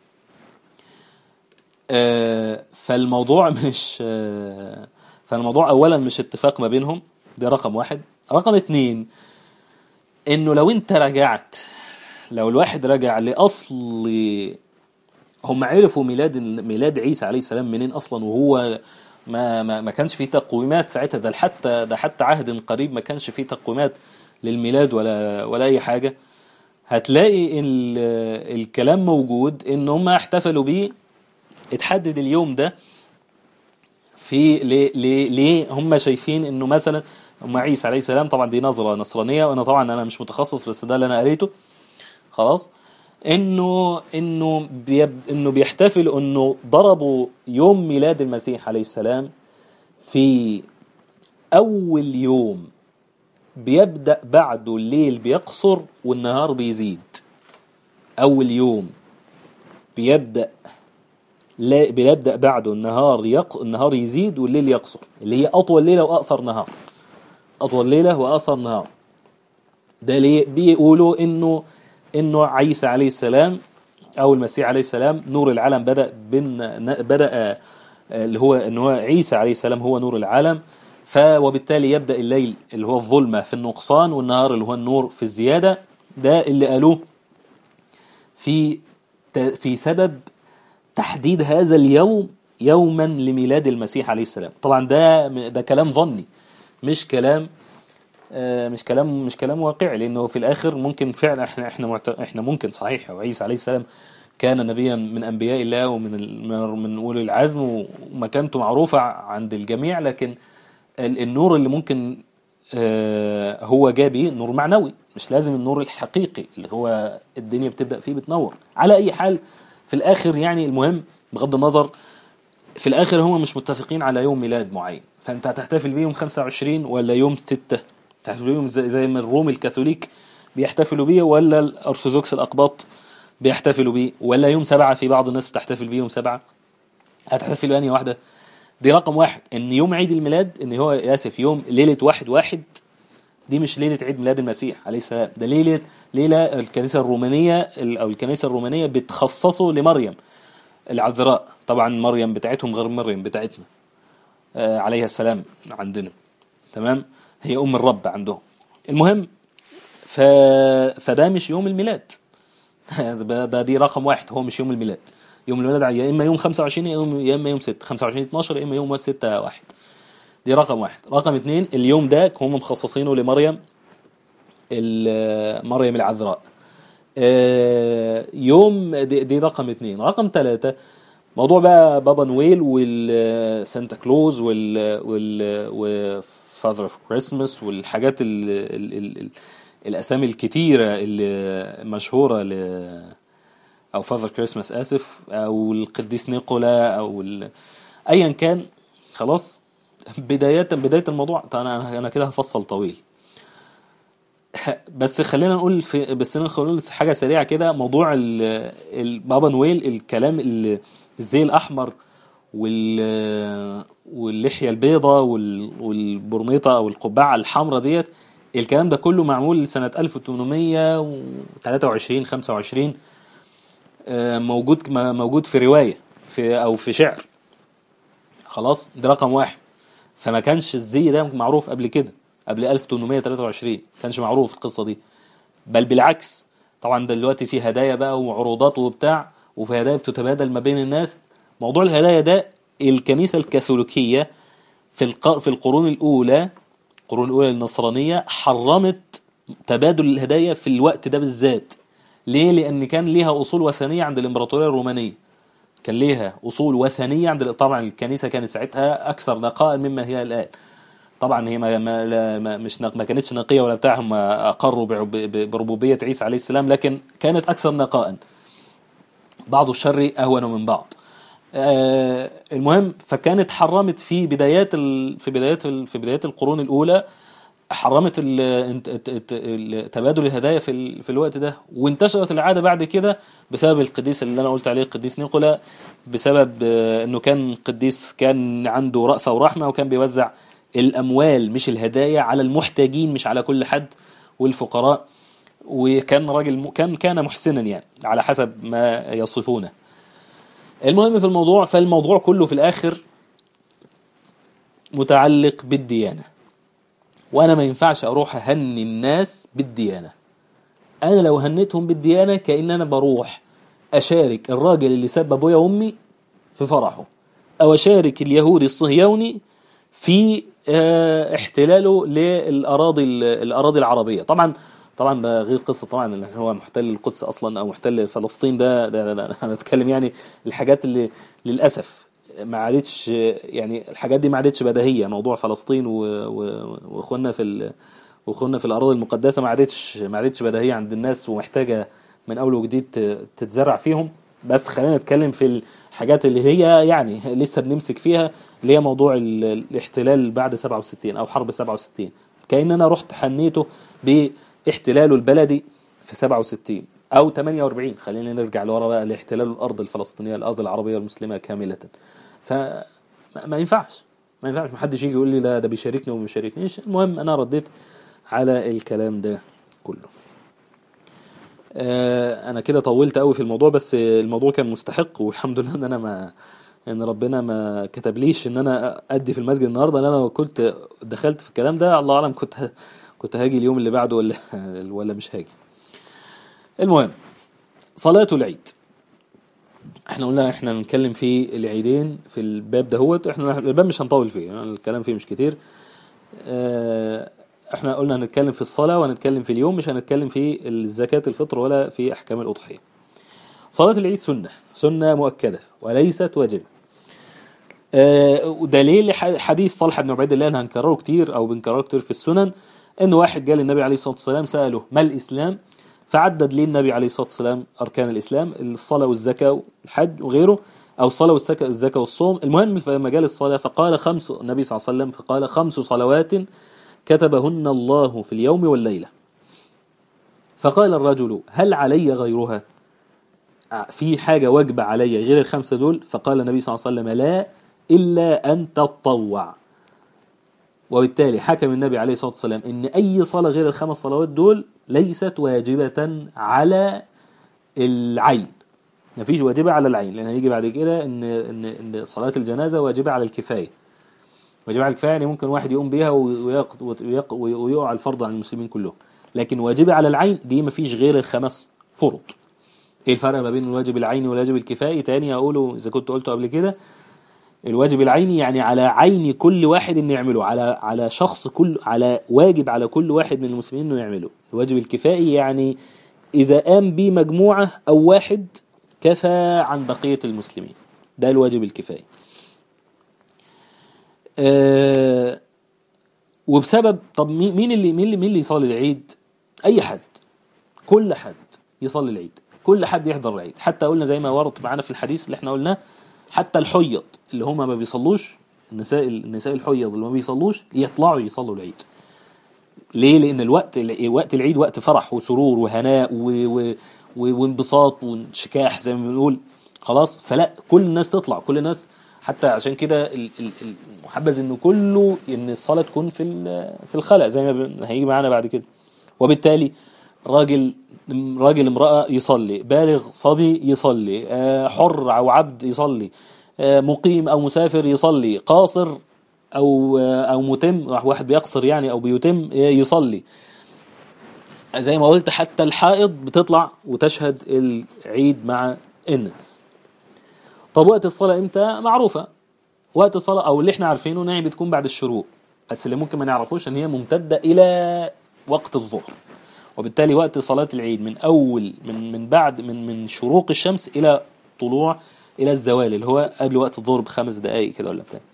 آه، فالموضوع مش آه، فالموضوع اولا مش اتفاق ما بينهم ده رقم واحد رقم اتنين انه لو انت رجعت لو الواحد رجع لاصل هم عرفوا ميلاد ميلاد عيسى عليه السلام منين اصلا وهو ما ما, ما كانش فيه تقويمات ساعتها ده حتى ده حتى عهد قريب ما كانش فيه تقويمات للميلاد ولا ولا اي حاجه هتلاقي ال- الكلام موجود ان هم احتفلوا بيه اتحدد اليوم ده في ليه ليه ليه هم شايفين انه مثلا هم عيسى عليه السلام طبعا دي نظره نصرانيه وانا طبعا انا مش متخصص بس ده اللي انا قريته خلاص انه انه بيب انه بيحتفلوا انه ضربوا يوم ميلاد المسيح عليه السلام في اول يوم بيبدا بعده الليل بيقصر والنهار بيزيد اول يوم بيبدا لا بيبدا بعده النهار يق... النهار يزيد والليل يقصر اللي هي اطول ليله واقصر نهار اطول ليله واقصر نهار ده ليه بيقولوا انه انه عيسى عليه السلام او المسيح عليه السلام نور العالم بدا بن بدا آه، اللي هو ان هو عيسى عليه السلام هو نور العالم ف وبالتالي يبدا الليل اللي هو الظلمه في النقصان والنهار اللي هو النور في الزياده ده اللي قالوه في ت- في سبب تحديد هذا اليوم يوما لميلاد المسيح عليه السلام طبعا ده ده كلام ظني مش كلام آه، مش كلام مش كلام واقعي لانه في الاخر ممكن فعلا احنا احنا معت... احنا ممكن صحيح وعيسى عليه السلام كان نبيا من انبياء الله ومن ال- من من اولي العزم ومكانته معروفه عند الجميع لكن ال- النور اللي ممكن آه، هو جاء بيه نور معنوي مش لازم النور الحقيقي اللي هو الدنيا بتبدا فيه بتنور على اي حال في الاخر يعني المهم بغض النظر في الاخر هم مش متفقين على يوم ميلاد معين فانت هتحتفل بيه يوم 25 ولا يوم 6 تحتفل بيهم زي, زي ما الروم الكاثوليك بيحتفلوا بيه ولا الارثوذكس الاقباط بيحتفلوا بيه ولا يوم سبعة في بعض الناس بتحتفل بيه يوم سبعة هتحتفل بأنهي واحدة دي رقم واحد ان يوم عيد الميلاد ان هو اسف يوم ليلة واحد واحد دي مش ليلة عيد ميلاد المسيح عليه السلام ده ليلة ليلة الكنيسة الرومانية ال- او الكنيسة الرومانية بتخصصه لمريم العذراء طبعا مريم بتاعتهم غير مريم بتاعتنا آه عليها السلام عندنا تمام هي ام الرب عندهم المهم ف... فده مش يوم الميلاد ده, ده دي رقم واحد هو مش يوم الميلاد يوم الميلاد يا اما يوم 25 يا إما- يا اما يوم 6 25 12 يا اما يوم 6 1 دي رقم واحد رقم اثنين اليوم ده هم مخصصينه لمريم ال- مريم العذراء آه، يوم دي, دي رقم اثنين رقم ثلاثة موضوع بقى بابا نويل والسانتا كلوز وال وال وفاذر اوف كريسماس والحاجات ال ال ال ال الاسامي الكتيره اللي مشهوره ل او فاذر كريسماس اسف او القديس نيقولا او ال... ايا كان خلاص بدايه بدايه الموضوع طبعا انا انا كده هفصل طويل بس خلينا نقول في بس خلينا نقول حاجه سريعه كده موضوع ال- البابا نويل الكلام ال- الزي الاحمر وال واللحيه البيضاء وال- والبرنيطه او القبعه الحمراء ديت الكلام ده كله معمول سنه 1823 25 آه، موجود موجود في روايه في او في شعر خلاص ده رقم واحد فما كانش الزي ده معروف قبل كده قبل 1823 ما كانش معروف القصه دي بل بالعكس طبعا دلوقتي في هدايا بقى وعروضات وبتاع وفي هدايا بتتبادل ما بين الناس موضوع الهدايا ده الكنيسه الكاثوليكيه في الق... في القرون الاولى القرون الاولى النصرانيه حرمت تبادل الهدايا في الوقت ده بالذات ليه لان كان ليها اصول وثنيه عند الامبراطوريه الرومانيه كان ليها اصول وثنيه عند طبعا الكنيسه كانت ساعتها اكثر نقاء مما هي الان طبعا هي ما ما لا- ما مش نق- ما كانتش نقيه ولا بتاع هم اقروا بعب- ب- بربوبيه عيسى عليه السلام لكن كانت اكثر نقاء بعض الشر اهون من بعض آه، المهم فكانت حرمت في بدايات ال... في بدايات ال... في بدايات القرون الاولى حرمت ال... انت- ات- ات- ال- تبادل الهدايا في ال... في الوقت ده وانتشرت العاده بعد كده بسبب القديس اللي انا قلت عليه القديس نيقولا بسبب آه، انه كان قديس كان عنده رأفة ورحمه وكان بيوزع الاموال مش الهدايا على المحتاجين مش على كل حد والفقراء وكان راجل م... كان كان محسنا يعني على حسب ما يصفونه المهم في الموضوع فالموضوع كله في الاخر متعلق بالديانه وانا ما ينفعش اروح اهني الناس بالديانه انا لو هنيتهم بالديانه كان انا بروح اشارك الراجل اللي ساب ابويا وامي في فرحه او اشارك اليهودي الصهيوني في آه، احتلاله للاراضي الاراضي العربيه طبعا طبعا ده غير قصه طبعا اللي هو محتل القدس اصلا او محتل فلسطين ده ده, ده, ده انا بتكلم يعني الحاجات اللي للاسف ما عادتش يعني الحاجات دي ما عادتش بديهيه موضوع فلسطين و- و- واخواننا في ال- واخواننا في الاراضي المقدسه ما عادتش ما عادتش بديهيه عند الناس ومحتاجه من اول وجديد ت- تتزرع فيهم بس خلينا نتكلم في الحاجات اللي هي يعني لسه بنمسك فيها اللي هي موضوع ال- الاحتلال بعد 67 او حرب 67 كأن انا رحت حنيته باحتلاله البلدي في 67 او 48 خلينا نرجع لورا بقى لاحتلال الارض الفلسطينيه الارض العربيه المسلمه كامله فما ما ينفعش ما ينفعش محدش يجي يقول لي لا ده بيشاركني وما بيشاركنيش المهم انا رديت على الكلام ده كله آه، انا كده طولت قوي في الموضوع بس الموضوع كان مستحق والحمد لله ان انا ما ان ربنا ما كتبليش ان انا ادي في المسجد النهارده لان انا لو كنت دخلت في الكلام ده الله اعلم كنت ه- كنت هاجي اليوم اللي بعده ولا ولا مش هاجي المهم صلاة العيد احنا قلنا احنا نتكلم في العيدين في الباب دهوت احنا الباب مش هنطول فيه يعني الكلام فيه مش كتير اه، احنا قلنا هنتكلم في الصلاة وهنتكلم في اليوم مش هنتكلم في الزكاة الفطر ولا في احكام الاضحية صلاة العيد سنة سنة مؤكدة وليست واجبة آه، ودليل ح- حديث طلحة بن عبيد الله اللي هنكرره كتير أو بنكرره كتير في السنن إن واحد جاء للنبي عليه الصلاة والسلام سأله ما الإسلام فعدد ليه النبي عليه الصلاة والسلام أركان الإسلام الصلاة والزكاة والحج وغيره أو الصلاة والزكاة الزكاة والصوم المهم في مجال الصلاة فقال خمس النبي صلى الله عليه وسلم فقال خمس صلوات كتبهن الله في اليوم والليلة فقال الرجل هل علي غيرها في حاجة واجبة علي غير الخمسة دول فقال النبي صلى الله عليه وسلم لا إلا أن تتطوع وبالتالي حكم النبي عليه الصلاة والسلام إن أي صلاة غير الخمس صلوات دول ليست واجبة على العين مفيش واجبة على العين لأن هيجي بعد كده إن إن إن صلاة الجنازة واجبة على الكفاية واجبة على الكفاية يعني ممكن واحد يقوم بيها ويق- ويق- ويقع الفرض عن المسلمين كلهم لكن واجبة على العين دي مفيش غير الخمس فروض ايه الفرق ما بين الواجب العيني والواجب الكفائي تاني اقوله اذا كنت قلته قبل كده الواجب العيني يعني على عين كل واحد انه يعمله على على شخص كل على واجب على كل واحد من المسلمين انه يعمله الواجب الكفائي يعني اذا قام به مجموعة او واحد كفى عن بقية المسلمين ده الواجب الكفائي آه وبسبب طب مين مين اللي مين اللي مين اللي يصلي العيد اي حد كل حد يصلي العيد كل حد يحضر العيد حتى قلنا زي ما ورد معانا في الحديث اللي احنا قلناه حتى الحيض اللي هم ما بيصلوش النساء النساء الحيض اللي ما بيصلوش يطلعوا يصلوا العيد ليه لان الوقت وقت العيد وقت فرح وسرور وهناء و... و... و... وانبساط وانشكاح زي ما بنقول خلاص فلا كل الناس تطلع كل الناس حتى عشان كده ال- ال- المحبذ انه كله ان الصلاه تكون في ال- في الخلق زي ما بن- هيجي معانا بعد كده وبالتالي راجل راجل امرأة يصلي بالغ صبي يصلي آه، حر أو عبد يصلي آه، مقيم أو مسافر يصلي قاصر أو آه، أو متم واحد بيقصر يعني أو بيتم آه، يصلي زي ما قلت حتى الحائض بتطلع وتشهد العيد مع الناس طب وقت الصلاة امتى معروفة وقت الصلاة او اللي احنا عارفينه ان هي بتكون بعد الشروق بس اللي ممكن ما نعرفوش ان هي ممتدة الى وقت الظهر وبالتالي وقت صلاة العيد من اول من من بعد من من شروق الشمس الى طلوع الى الزوال اللي هو قبل وقت الظهر بخمس دقائق كده ولا بتاع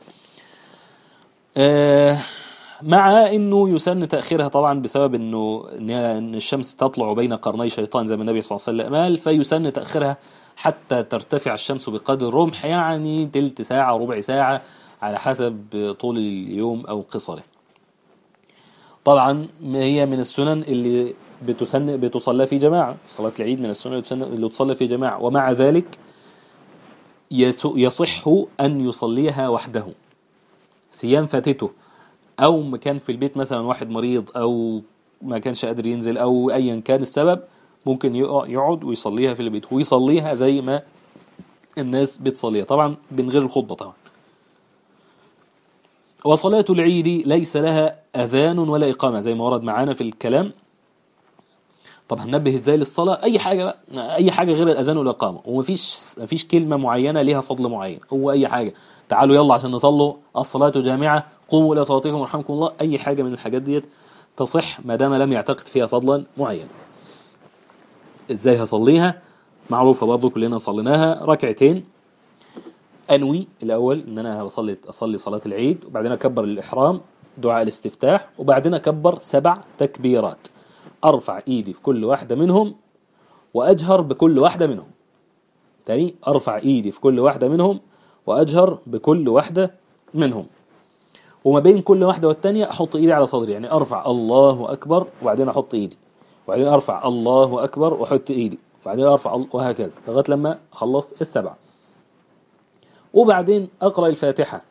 آه مع انه يسن تاخيرها طبعا بسبب انه ان إن الشمس تطلع بين قرني شيطان زي ما النبي صلى الله عليه وسلم قال فيسن تاخيرها حتى ترتفع الشمس بقدر رمح يعني تلت ساعه ربع ساعه على حسب طول اليوم او قصره. طبعا هي من السنن اللي بتسن بتصلى في جماعه، صلاه العيد من السنن اللي تسن- اللي تصلى في جماعه ومع ذلك يس- يصح ان يصليها وحده. صيام فاتته او ما كان في البيت مثلا واحد مريض او ما كانش قادر ينزل او ايا كان السبب ممكن يقع- يقعد ويصليها في البيت ويصليها زي ما الناس بتصليها طبعا من غير الخطبة طبعا وصلاة العيد ليس لها أذان ولا إقامة زي ما ورد معانا في الكلام طب هننبه ازاي للصلاة أي حاجة بقى أي حاجة غير الأذان والإقامة ومفيش مفيش كلمة معينة ليها فضل معين هو أي حاجة تعالوا يلا عشان نصلوا الصلاة جامعة قوموا إلى صلاتكم ورحمكم الله أي حاجة من الحاجات ديت تصح ما دام لم يعتقد فيها فضلا معينا ازاي هصليها معروفة برضو كلنا صليناها ركعتين انوي الاول ان انا هصلي اصلي صلاة العيد وبعدين اكبر الاحرام دعاء الاستفتاح وبعدين اكبر سبع تكبيرات ارفع ايدي في كل واحدة منهم واجهر بكل واحدة منهم تاني ارفع ايدي في كل واحدة منهم واجهر بكل واحدة منهم وما بين كل واحدة والتانية احط ايدي على صدري يعني ارفع الله اكبر وبعدين احط ايدي وبعدين ارفع الله اكبر واحط ايدي وبعدين ارفع ال- وهكذا لغايه لما اخلص السبعه وبعدين اقرا الفاتحه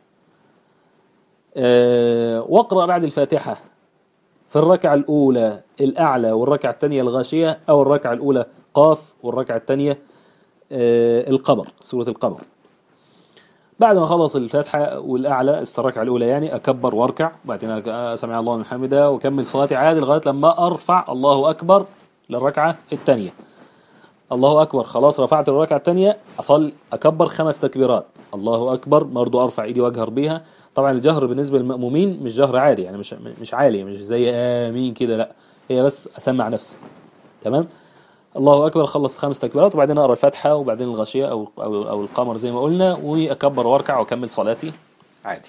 أه واقرا بعد الفاتحه في الركعه الاولى الاعلى والركعه الثانيه الغاشيه او الركعه الاولى قاف والركعه الثانيه أه القمر سوره القمر بعد ما خلص الفاتحة والأعلى الركعة الأولى يعني أكبر وأركع بعدين أك- سمع الله لمن حمده وكمل صلاتي عادي لغاية لما أرفع الله أكبر للركعة الثانية الله أكبر خلاص رفعت الركعة الثانية أصل أكبر خمس تكبيرات الله أكبر برضو أرفع إيدي وأجهر بيها طبعا الجهر بالنسبة للمأمومين مش جهر عادي يعني مش مش عالي مش زي آمين كده لا هي بس أسمع نفسي تمام الله اكبر خلص خمس تكبيرات وبعدين اقرا الفاتحه وبعدين الغاشيه او او او القمر زي ما قلنا واكبر واركع واكمل صلاتي عادي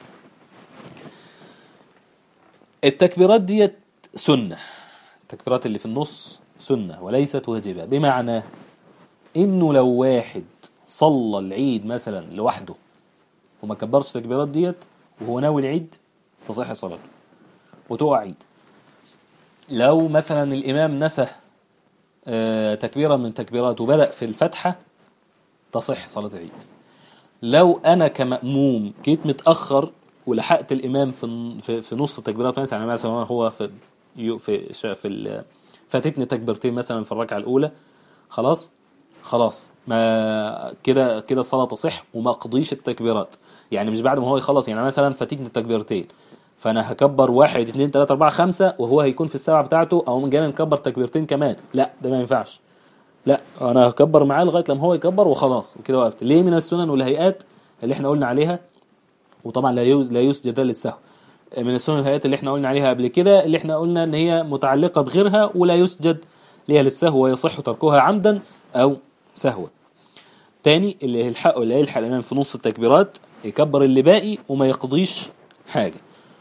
التكبيرات ديت سنه التكبيرات اللي في النص سنه وليست واجبه بمعنى انه لو واحد صلى العيد مثلا لوحده وما كبرش التكبيرات ديت وهو ناوي العيد تصح صلاته وتقع عيد لو مثلا الامام نسى آه، تكبيرة من تكبيرات وبدأ في الفتحة تصح صلاة العيد لو أنا كمأموم جيت متأخر ولحقت الإمام في في, في نص التكبيرات مثلا يعني مثلا هو في يو- في شا- في ال- فاتتني تكبيرتين مثلا في الركعة الأولى خلاص خلاص ما كده كده الصلاة تصح وما أقضيش التكبيرات يعني مش بعد ما هو يخلص يعني مثلا فاتتني التكبيرتين فانا هكبر واحد اتنين تلاته اربعه خمسه وهو هيكون في السبعه بتاعته او من جاي نكبر تكبيرتين كمان لا ده ما ينفعش لا انا هكبر معاه لغايه لما هو يكبر وخلاص وكده وقفت ليه من السنن والهيئات اللي احنا قلنا عليها وطبعا لا يوز لا يسجد للسهو من السنن والهيئات اللي احنا قلنا عليها قبل كده اللي احنا قلنا ان هي متعلقه بغيرها ولا يسجد ليها للسهو ويصح تركها عمدا او سهوا تاني اللي يلحق اللي يلحق الامام في نص التكبيرات يكبر اللي باقي وما يقضيش حاجه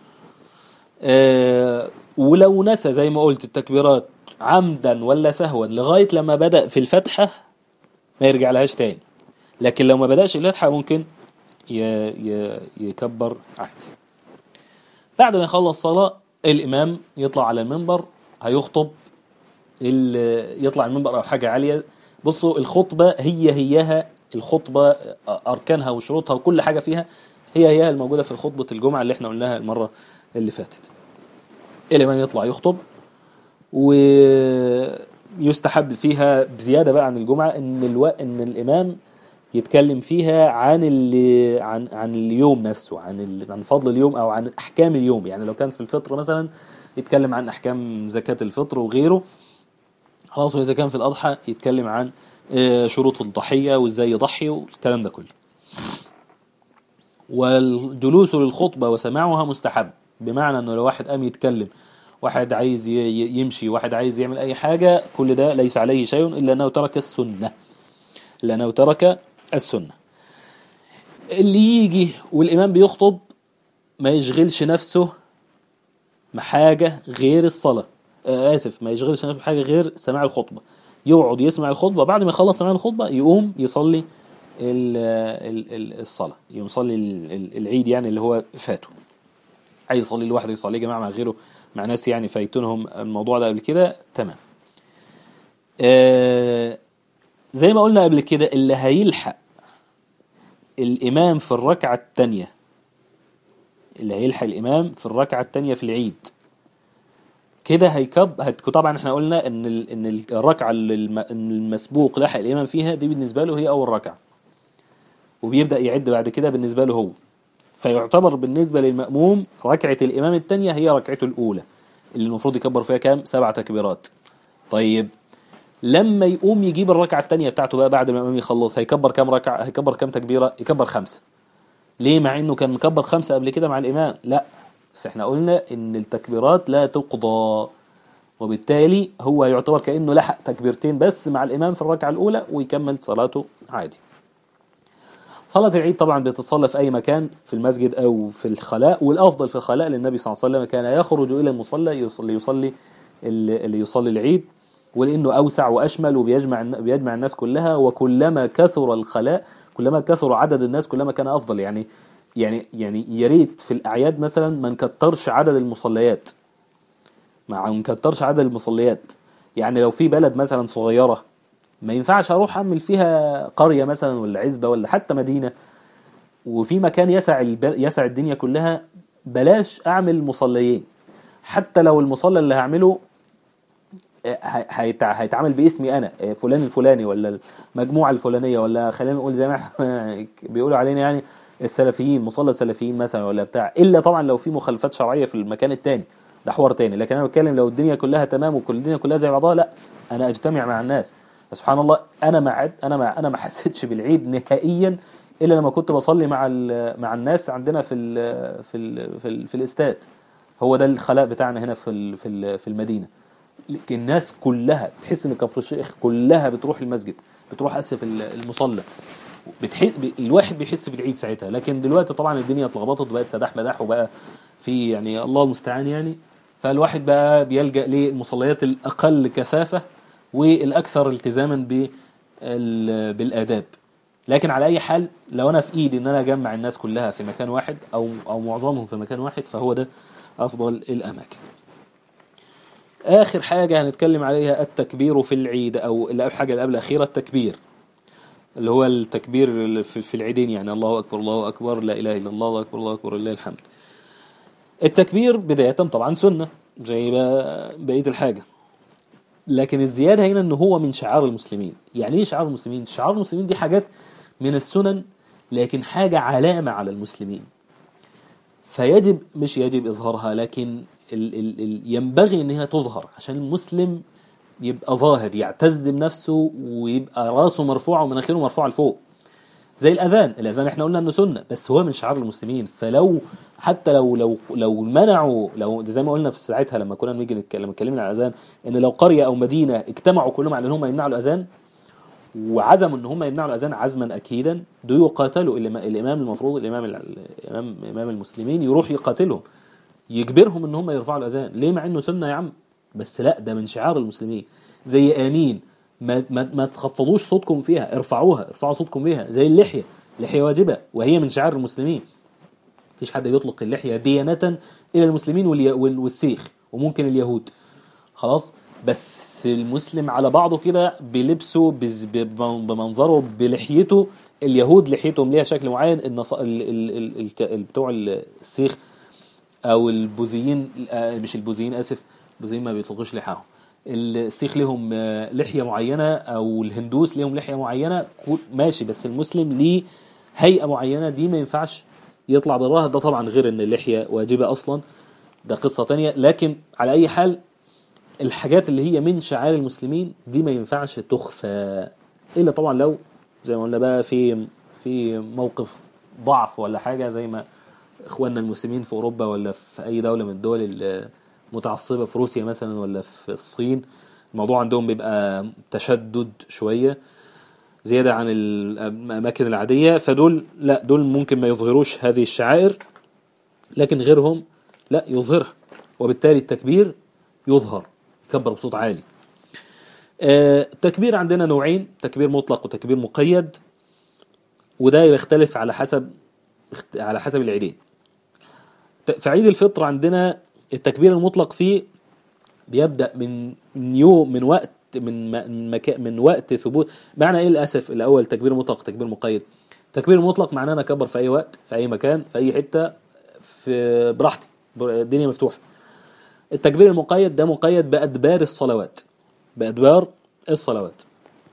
آه، ولو نسى زي ما قلت التكبيرات عمدا ولا سهوا لغاية لما بدأ في الفتحة ما يرجع لهاش تاني لكن لو ما بدأش الفتحة ممكن ي... ي... يكبر عادي بعد ما يخلص صلاة الإمام يطلع على المنبر هيخطب ال... يطلع المنبر أو حاجة عالية بصوا الخطبة هي هيها الخطبة أركانها وشروطها وكل حاجة فيها هي هيها الموجودة في خطبة الجمعة اللي احنا قلناها المرة اللي فاتت الإمام يطلع يخطب ويستحب فيها بزيادة بقى عن الجمعة إن الو... إن الإمام يتكلم فيها عن اللي عن عن اليوم نفسه عن ال... عن فضل اليوم أو عن أحكام اليوم يعني لو كان في الفطر مثلا يتكلم عن أحكام زكاة الفطر وغيره خلاص وإذا كان في الأضحى يتكلم عن آه، شروط الضحية وإزاي يضحي والكلام ده كله والجلوس للخطبة وسماعها مستحب بمعنى انه لو واحد قام يتكلم واحد عايز ي- ي- يمشي واحد عايز يعمل اي حاجة كل ده ليس عليه شيء الا انه ترك السنة الا انه ترك السنة اللي يجي والامام بيخطب ما يشغلش نفسه بحاجة غير الصلاة آه، اسف ما يشغلش نفسه بحاجة غير سماع الخطبة يقعد يسمع الخطبة بعد ما يخلص سماع الخطبة يقوم يصلي ال- ال- ال- الصلاة يقوم يصلي ال- ال- العيد يعني اللي هو فاته عايز يصلي لوحده يصلي يا جماعة مع غيره مع ناس يعني فايتونهم الموضوع ده قبل كده تمام آه زي ما قلنا قبل كده اللي هيلحق الإمام في الركعة التانية اللي هيلحق الإمام في الركعة التانية في العيد كده هيكب هت... طبعا احنا قلنا ان ال... ان الركعه اللي الم... إن المسبوق لحق الامام فيها دي بالنسبه له هي اول ركعه وبيبدا يعد بعد كده بالنسبه له هو فيعتبر بالنسبه للماموم ركعه الامام الثانيه هي ركعته الاولى اللي المفروض يكبر فيها كام سبع تكبيرات طيب لما يقوم يجيب الركعه الثانيه بتاعته بقى بعد ما الامام يخلص هيكبر كام ركعه هيكبر كام تكبيره يكبر خمسه ليه مع انه كان مكبر خمسه قبل كده مع الامام لا بس احنا قلنا ان التكبيرات لا تقضى وبالتالي هو يعتبر كأنه لحق تكبيرتين بس مع الإمام في الركعة الأولى ويكمل صلاته عادي صلاة العيد طبعا بتصلى في أي مكان في المسجد أو في الخلاء والأفضل في الخلاء للنبي صلى الله عليه وسلم كان يخرج إلى المصلى يصلي يصلي اللي اللي يصلي العيد ولأنه أوسع وأشمل وبيجمع بيجمع الناس كلها وكلما كثر الخلاء كلما كثر عدد الناس كلما كان أفضل يعني يعني يعني يا ريت في الأعياد مثلا ما نكترش عدد المصليات ما نكترش عدد المصليات يعني لو في بلد مثلا صغيرة ما ينفعش اروح اعمل فيها قرية مثلا ولا عزبة ولا حتى مدينة وفي مكان يسع الب... يسع الدنيا كلها بلاش اعمل مصليين حتى لو المصلى اللي هعمله آه، هي- هيتع- هيتعمل باسمي انا آه، فلان الفلاني ولا المجموعة الفلانية ولا خلينا نقول زي ما احنا بيقولوا علينا يعني السلفيين مصلى السلفيين مثلا ولا بتاع الا طبعا لو في مخالفات شرعية في المكان التاني ده حوار تاني لكن انا بتكلم لو الدنيا كلها تمام وكل الدنيا كلها زي بعضها لا انا اجتمع مع الناس سبحان الله انا ما عد انا ما انا ما حسيتش بالعيد نهائيا الا لما كنت بصلي مع ال- مع الناس عندنا في ال في ال في, ال في الاستاد هو ده الخلاء بتاعنا هنا في ال في ال في المدينه الناس كلها تحس ان كفر الشيخ كلها بتروح المسجد بتروح اسف ال- المصلى بتحس الواحد بيحس بالعيد ساعتها لكن دلوقتي طبعا الدنيا اتلخبطت وبقت سداح مداح وبقى في يعني الله المستعان يعني فالواحد بقى بيلجأ للمصليات الأقل كثافة والأكثر التزاما بال- بالآداب لكن على أي حال لو أنا في إيدي إن أنا أجمع الناس كلها في مكان واحد أو أو معظمهم في مكان واحد فهو ده أفضل الأماكن آخر حاجة هنتكلم عليها التكبير في العيد أو الحاجة اللي قبل الأخيرة التكبير اللي هو التكبير اللي في في العيدين يعني الله أكبر الله أكبر لا إله إلا الله الله أكبر الله أكبر لله الحمد التكبير بداية طبعا سنة زي بقى- بقية الحاجة لكن الزيادة هنا ان هو من شعار المسلمين يعني ايه شعار المسلمين شعار المسلمين دي حاجات من السنن لكن حاجة علامة على المسلمين فيجب مش يجب إظهارها لكن ال ال ال ينبغي انها تظهر عشان المسلم يبقى ظاهر يعتز بنفسه ويبقى راسه مرفوعة ومناخيره مرفوعة لفوق زي الاذان الاذان احنا قلنا انه سنه بس هو من شعار المسلمين فلو حتى لو لو لو منعوا لو زي ما قلنا في ساعتها لما كنا نيجي نتكلم لما اتكلمنا عن الاذان ان لو قريه او مدينه اجتمعوا كلهم على ان هم يمنعوا الاذان وعزموا ان هم يمنعوا الاذان عزما اكيدا دول يقاتلوا الإما- الامام المفروض الامام الامام امام المسلمين يروح يقاتلهم يجبرهم ان هم يرفعوا الاذان ليه مع انه سنه يا عم بس لا ده من شعار المسلمين زي امين ما ما, ما تخفضوش صوتكم فيها ارفعوها ارفعوا صوتكم بيها زي اللحيه اللحيه واجبه وهي من شعار المسلمين مفيش حد يطلق اللحيه ديانه الى المسلمين والي- وال- والسيخ وممكن اليهود خلاص بس المسلم على بعضه كده بلبسه بز- ب- بمنظره بلحيته اليهود لحيتهم ليها شكل معين النص... ال... ال... ال... ال... ال... بتوع السيخ او البوذيين آه، مش البوذيين اسف البوذيين ما بيطلقوش لحاهم السيخ لهم آه، لحيه معينه او الهندوس لهم لحيه معينه كل- ماشي بس المسلم ليه هيئه معينه دي ما ينفعش يطلع براها ده طبعا غير ان اللحيه واجبه اصلا ده قصه تانية لكن على اي حال الحاجات اللي هي من شعائر المسلمين دي ما ينفعش تخفى الا طبعا لو زي ما قلنا بقى في في موقف ضعف ولا حاجه زي ما اخواننا المسلمين في اوروبا ولا في اي دوله من الدول المتعصبه في روسيا مثلا ولا في الصين الموضوع عندهم بيبقى تشدد شويه زياده عن الاماكن العاديه فدول لا دول ممكن ما يظهروش هذه الشعائر لكن غيرهم لا يظهرها وبالتالي التكبير يظهر يكبر بصوت عالي آه، التكبير عندنا نوعين تكبير مطلق وتكبير مقيد وده يختلف على حسب اخت- على حسب العيدين ت- في عيد الفطر عندنا التكبير المطلق فيه بيبدأ من من يوم من وقت من م- من مكا من وقت ثبوت معنى ايه للاسف الاول تكبير مطلق تكبير مقيد تكبير مطلق معناه انا اكبر في اي وقت في اي مكان في اي حته في براحتي بر- الدنيا مفتوحه التكبير المقيد ده مقيد بأدبار الصلوات بأدبار الصلوات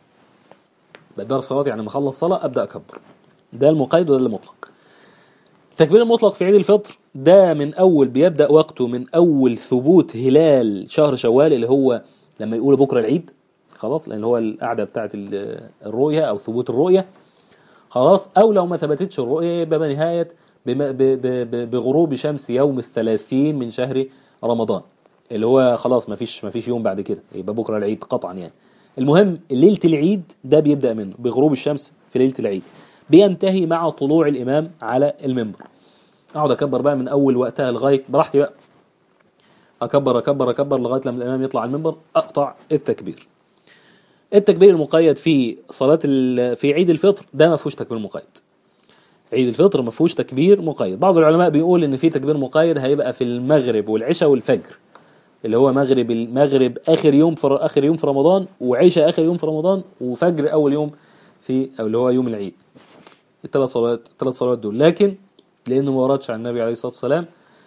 بأدبار الصلوات يعني لما اخلص صلاة أبدأ أكبر ده المقيد وده المطلق التكبير المطلق في عيد الفطر ده من أول بيبدأ وقته من أول ثبوت هلال شهر شوال اللي هو لما يقولوا بكرة العيد خلاص لأن هو القعدة بتاعت ال- الرؤية أو ثبوت الرؤية خلاص أو لو ما ثبتتش الرؤية يبقى بنهاية بم- ب- ب- ب- بغروب شمس يوم الثلاثين من شهر رمضان اللي هو خلاص ما فيش ما فيش يوم بعد كده يبقى بكره العيد قطعا يعني المهم ليله العيد ده بيبدا منه بغروب الشمس في ليله العيد بينتهي مع طلوع الامام على المنبر اقعد اكبر بقى من اول وقتها لغايه براحتي بقى اكبر اكبر اكبر لغايه لما الامام يطلع على المنبر اقطع التكبير التكبير المقيد في صلاه ال- في عيد الفطر ده ما فيهوش تكبير مقيد عيد الفطر ما فيهوش تكبير مقيد بعض العلماء بيقول ان في تكبير مقيد هيبقى في المغرب والعشاء والفجر اللي هو مغرب المغرب اخر يوم في اخر يوم في رمضان وعشاء اخر يوم في رمضان وفجر اول يوم في او اللي هو يوم العيد الثلاث صلوات الثلاث صلوات دول لكن لانه ما وردش عن النبي عليه الصلاه والسلام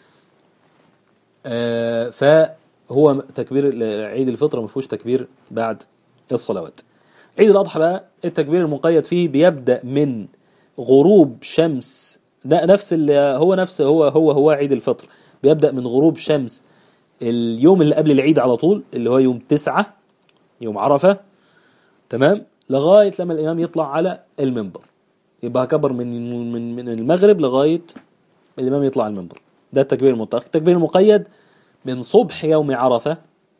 آه فهو تكبير عيد الفطر ما فيهوش تكبير بعد الصلوات عيد الاضحى بقى التكبير المقيد فيه بيبدا من غروب شمس ده نفس اللي هو نفس هو هو هو عيد الفطر بيبدا من غروب شمس اليوم اللي قبل العيد على طول اللي هو يوم تسعة يوم عرفة تمام لغاية لما الإمام يطلع على المنبر يبقى هكبر من من من المغرب لغاية الإمام يطلع على المنبر ده التكبير المطلق التكبير المقيد من صبح يوم عرفة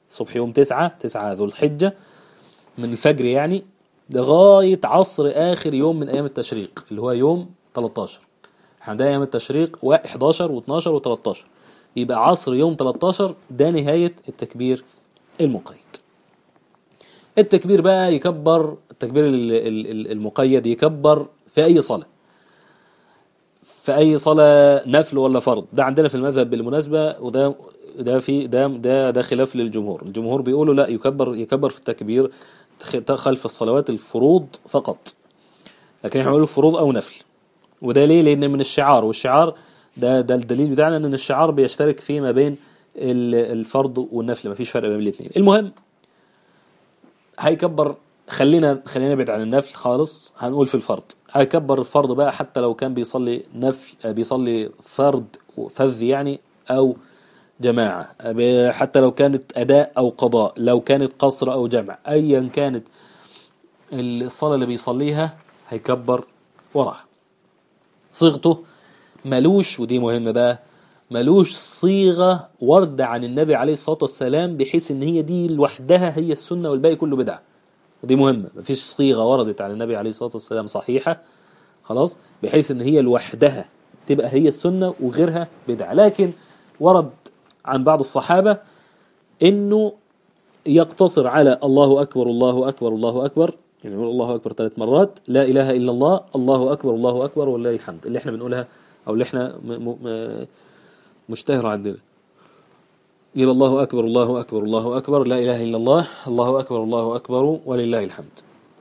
صبح يوم تسعة تسعة ذو الحجة من الفجر يعني لغاية عصر آخر يوم من أيام التشريق اللي هو يوم 13 احنا ده أيام التشريق و 11 و12 و13 يبقى عصر يوم 13 ده نهاية التكبير المقيد التكبير بقى يكبر التكبير ال- ال- ال- المقيد يكبر في أي صلاة في أي صلاة نفل ولا فرض ده عندنا في المذهب بالمناسبة وده ده في ده ده ده خلاف للجمهور الجمهور بيقولوا لا يكبر يكبر في التكبير تخ- خلف الصلوات الفروض فقط لكن احنا بنقول فروض أو نفل وده ليه لأن من الشعار والشعار ده ده الدليل بتاعنا ان الشعار بيشترك فيه ما بين ال- الفرض والنفل مفيش فرق بين الاثنين المهم هيكبر خلينا خلينا نبعد عن النفل خالص هنقول في الفرض هيكبر الفرض بقى حتى لو كان بيصلي نفل آه، بيصلي فرض فذ يعني او جماعة آه، حتى لو كانت أداء أو قضاء لو كانت قصر أو جمع أيا كانت الصلاة اللي بيصليها هيكبر وراها صيغته ملوش ودي مهمة بقى ملوش صيغة وردة عن النبي عليه الصلاة والسلام بحيث ان هي دي لوحدها هي السنة والباقي كله بدعة ودي مهمة مفيش صيغة وردت عن النبي عليه الصلاة والسلام صحيحة خلاص بحيث ان هي لوحدها تبقى هي السنة وغيرها بدعة لكن ورد عن بعض الصحابة انه يقتصر على الله أكبر الله أكبر الله أكبر يعني يقول الله أكبر ثلاث مرات لا إله إلا الله الله أكبر الله أكبر ولله الحمد اللي احنا بنقولها أو اللي احنا م م م مشتهرة عندنا يبقى الله أكبر الله أكبر الله أكبر لا إله إلا الله الله أكبر الله أكبر ولله الحمد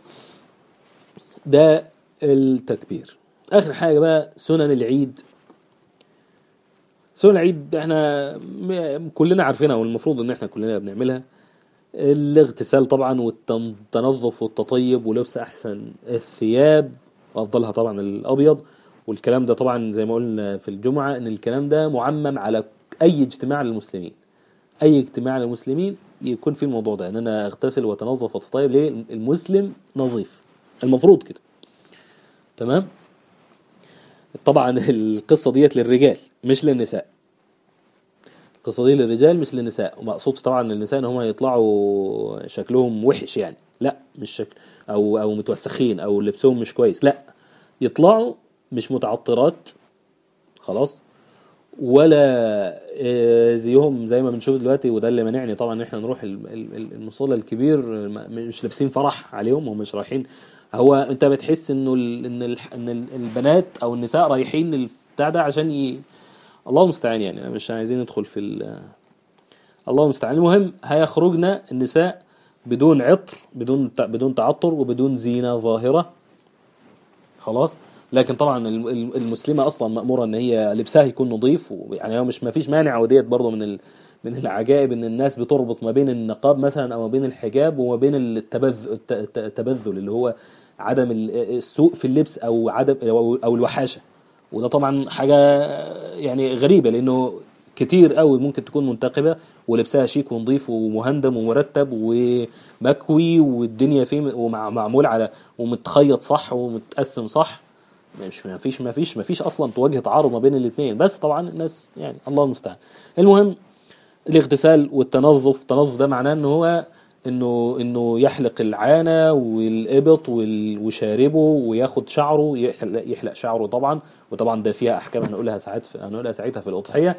ده التكبير آخر حاجة بقى سنن العيد سنن العيد احنا م- كلنا عارفينها والمفروض ان احنا كلنا بنعملها الاغتسال طبعا والتنظف والتطيب ولبس احسن الثياب وافضلها طبعا الابيض والكلام ده طبعا زي ما قلنا في الجمعه ان الكلام ده معمم على اي اجتماع للمسلمين اي اجتماع للمسلمين يكون في الموضوع ده ان انا اغتسل واتنظف واتطيب ليه المسلم نظيف المفروض كده تمام طبعا القصه ديت للرجال مش للنساء القصه دي للرجال مش للنساء وما اقصدش طبعا للنساء ان هم يطلعوا شكلهم وحش يعني لا مش شكل او او متوسخين او لبسهم مش كويس لا يطلعوا مش متعطرات خلاص ولا آه، زيهم زي ما بنشوف دلوقتي وده اللي منعني طبعا ان احنا نروح ال- ال- ال- المصلى الكبير ما- مش لابسين فرح عليهم هم مش رايحين هو انت بتحس انه ال- ان ال- ان ال- البنات او النساء رايحين البتاع ده عشان ي... الله المستعان يعني مش عايزين ندخل في ال... الله المستعان المهم هيخرجنا النساء بدون عطر بدون ت- بدون تعطر وبدون زينة ظاهرة خلاص لكن طبعا الم- الم- المسلمة اصلا مأمورة ان هي لبسها يكون نظيف يعني هو مش ما فيش مانع وديت برضه من ال... من العجائب ان الناس بتربط ما بين النقاب مثلا او ما بين الحجاب وما بين التبذ... الت- الت- التبذل اللي هو عدم ال- السوء في اللبس او عدم او أو الوحاشه وده طبعا حاجه يعني غريبه لانه كتير قوي ممكن تكون منتقبه ولبسها شيك ونظيف ومهندم ومرتب ومكوي والدنيا فيه ومعمول على ومتخيط صح ومتقسم صح مش ما فيش ما فيش ما فيش اصلا تواجه تعارض ما بين الاثنين بس طبعا الناس يعني الله المستعان المهم الاغتسال والتنظف التنظف ده معناه ان هو انه انه يحلق العانه والابط وال- وشاربه وياخد شعره يحلق, يحلق شعره طبعا وطبعا ده فيها احكام هنقولها ساعات في هنقولها ساعتها في الاضحيه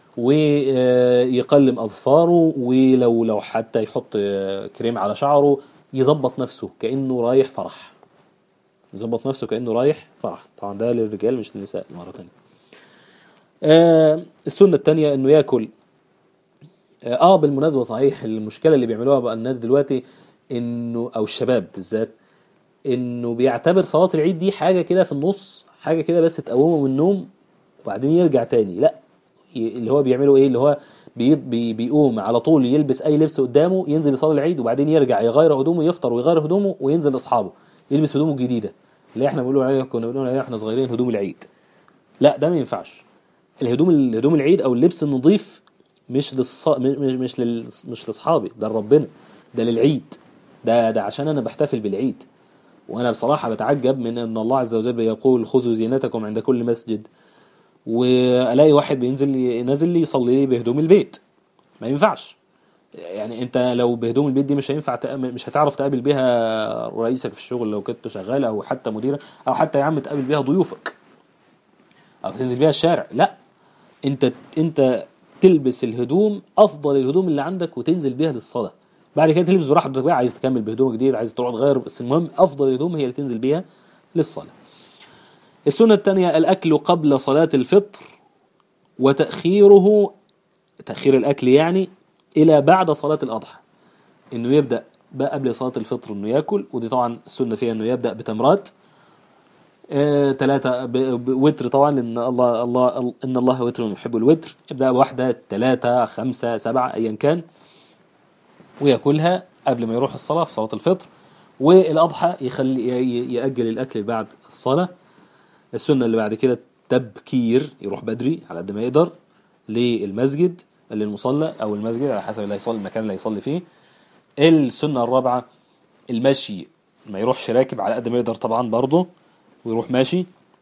ويقلم اظفاره ولو لو حتى يحط آه، كريم على شعره يظبط نفسه كانه رايح فرح يظبط نفسه كانه رايح فرح طبعا ده للرجال مش للنساء مره ثانيه آه السنه الثانيه انه ياكل اه بالمناسبه صحيح المشكله اللي بيعملوها بقى الناس دلوقتي انه او الشباب بالذات انه بيعتبر صلاه العيد دي حاجه كده في النص حاجه كده بس تقومه من النوم وبعدين يرجع تاني لا ي- اللي هو بيعمله ايه اللي هو بي بي بيقوم على طول يلبس اي لبس قدامه ينزل يصلي العيد وبعدين يرجع يغير هدومه يفطر ويغير هدومه وينزل لاصحابه يلبس هدومه الجديده اللي احنا بنقول عليها كنا بنقول عليها احنا صغيرين هدوم العيد لا ده ما ينفعش الهدوم الهدوم العيد او اللبس النظيف مش للص... مش مش لل... مش لاصحابي ده لربنا ده للعيد ده ده عشان انا بحتفل بالعيد وانا بصراحه بتعجب من ان الله عز وجل يقول خذوا زينتكم عند كل مسجد والاقي واحد بينزل نازل لي يصلي لي بهدوم البيت ما ينفعش يعني انت لو بهدوم البيت دي مش هينفع تق- مش هتعرف تقابل بيها رئيسك في الشغل لو كنت شغال او حتى مديرك او حتى يا عم تقابل بيها ضيوفك او تنزل بيها الشارع لا انت انت تلبس الهدوم افضل الهدوم اللي عندك وتنزل بيها للصلاه بعد كده تلبس براحتك بقى عايز تكمل بهدوم جديد عايز تروح تغير بس المهم افضل الهدوم هي اللي تنزل بيها للصلاه السنه الثانيه الاكل قبل صلاه الفطر وتاخيره تاخير الاكل يعني الى بعد صلاه الاضحى انه يبدا بقى قبل صلاه الفطر انه ياكل ودي طبعا السنه فيها انه يبدا بتمرات ثلاثة وتر طبعا لأن الله الله إن الله وتر يحب الوتر يبدأ بواحدة ثلاثة خمسة سبعة أيا كان وياكلها قبل ما يروح الصلاة في صلاة الفطر والأضحى يخلي ي- يأجل الأكل بعد الصلاة السنة اللي بعد كده تبكير يروح بدري على قد ما يقدر للمسجد للمصلى أو المسجد على حسب اللي هيصلي المكان اللي هيصلي فيه السنة الرابعة المشي ما يروحش راكب على قد ما يقدر طبعا برضه ويروح ماشي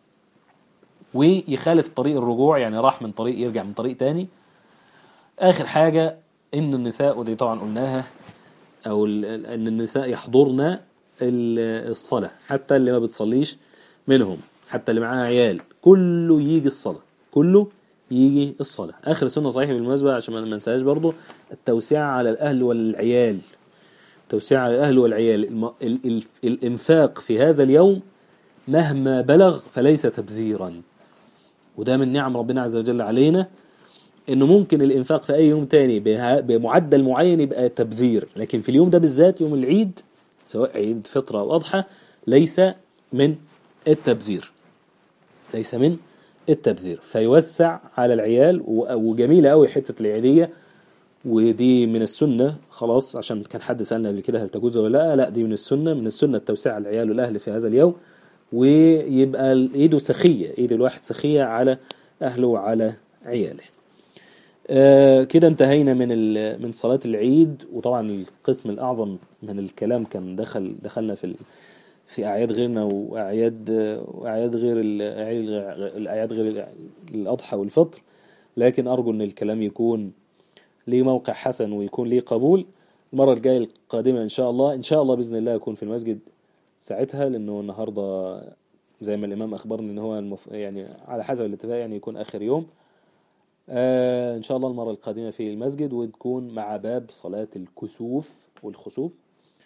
ويخالف طريق الرجوع يعني راح من طريق يرجع من طريق تاني آخر حاجة إن النساء ودي طبعا قلناها أو ال- ال- إن النساء يحضرن ال- الصلاة حتى اللي ما بتصليش منهم حتى اللي معاه عيال كله يجي الصلاة كله يجي الصلاة آخر سنة صحيح بالمناسبة عشان ما ننساهاش برضو التوسعة على الأهل والعيال توسعة على الأهل والعيال الم... ال... ال... الإنفاق في هذا اليوم مهما بلغ فليس تبذيرا وده من نعم ربنا عز وجل علينا انه ممكن الانفاق في اي يوم تاني بها- بمعدل معين يبقى تبذير لكن في اليوم ده بالذات يوم العيد سواء عيد فطر او اضحى ليس من التبذير ليس من التبذير فيوسع على العيال و- وجميله قوي حته العيديه ودي من السنه خلاص عشان كان حد سالنا قبل كده هل تجوز ولا لا لا دي من السنه من السنه التوسعه على العيال والاهل في هذا اليوم ويبقى ايده سخيه ايد الواحد سخيه على اهله وعلى عياله آه، كده انتهينا من ال- من صلاة العيد وطبعا القسم الأعظم من الكلام كان دخل دخلنا في ال- في أعياد غيرنا وأعياد وأعياد غير ال- الأعياد غير الأضحى والفطر لكن أرجو إن الكلام يكون ليه موقع حسن ويكون ليه قبول المرة الجاية القادمة إن شاء الله إن شاء الله بإذن الله أكون في المسجد ساعتها لأنه النهاردة زي ما الإمام أخبرني إن هو المف... يعني على حسب الاتفاق يعني يكون آخر يوم آه إن شاء الله المرة القادمة في المسجد وتكون مع باب صلاة الكسوف والخسوف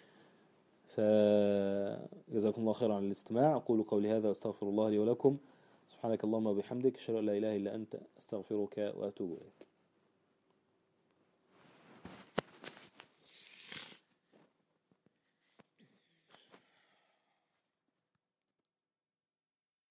فجزاكم الله خيرا على الاستماع أقول قولي هذا وأستغفر الله لي ولكم سبحانك اللهم وبحمدك أشهد أن لا إله إلا أنت أستغفرك وأتوب إليك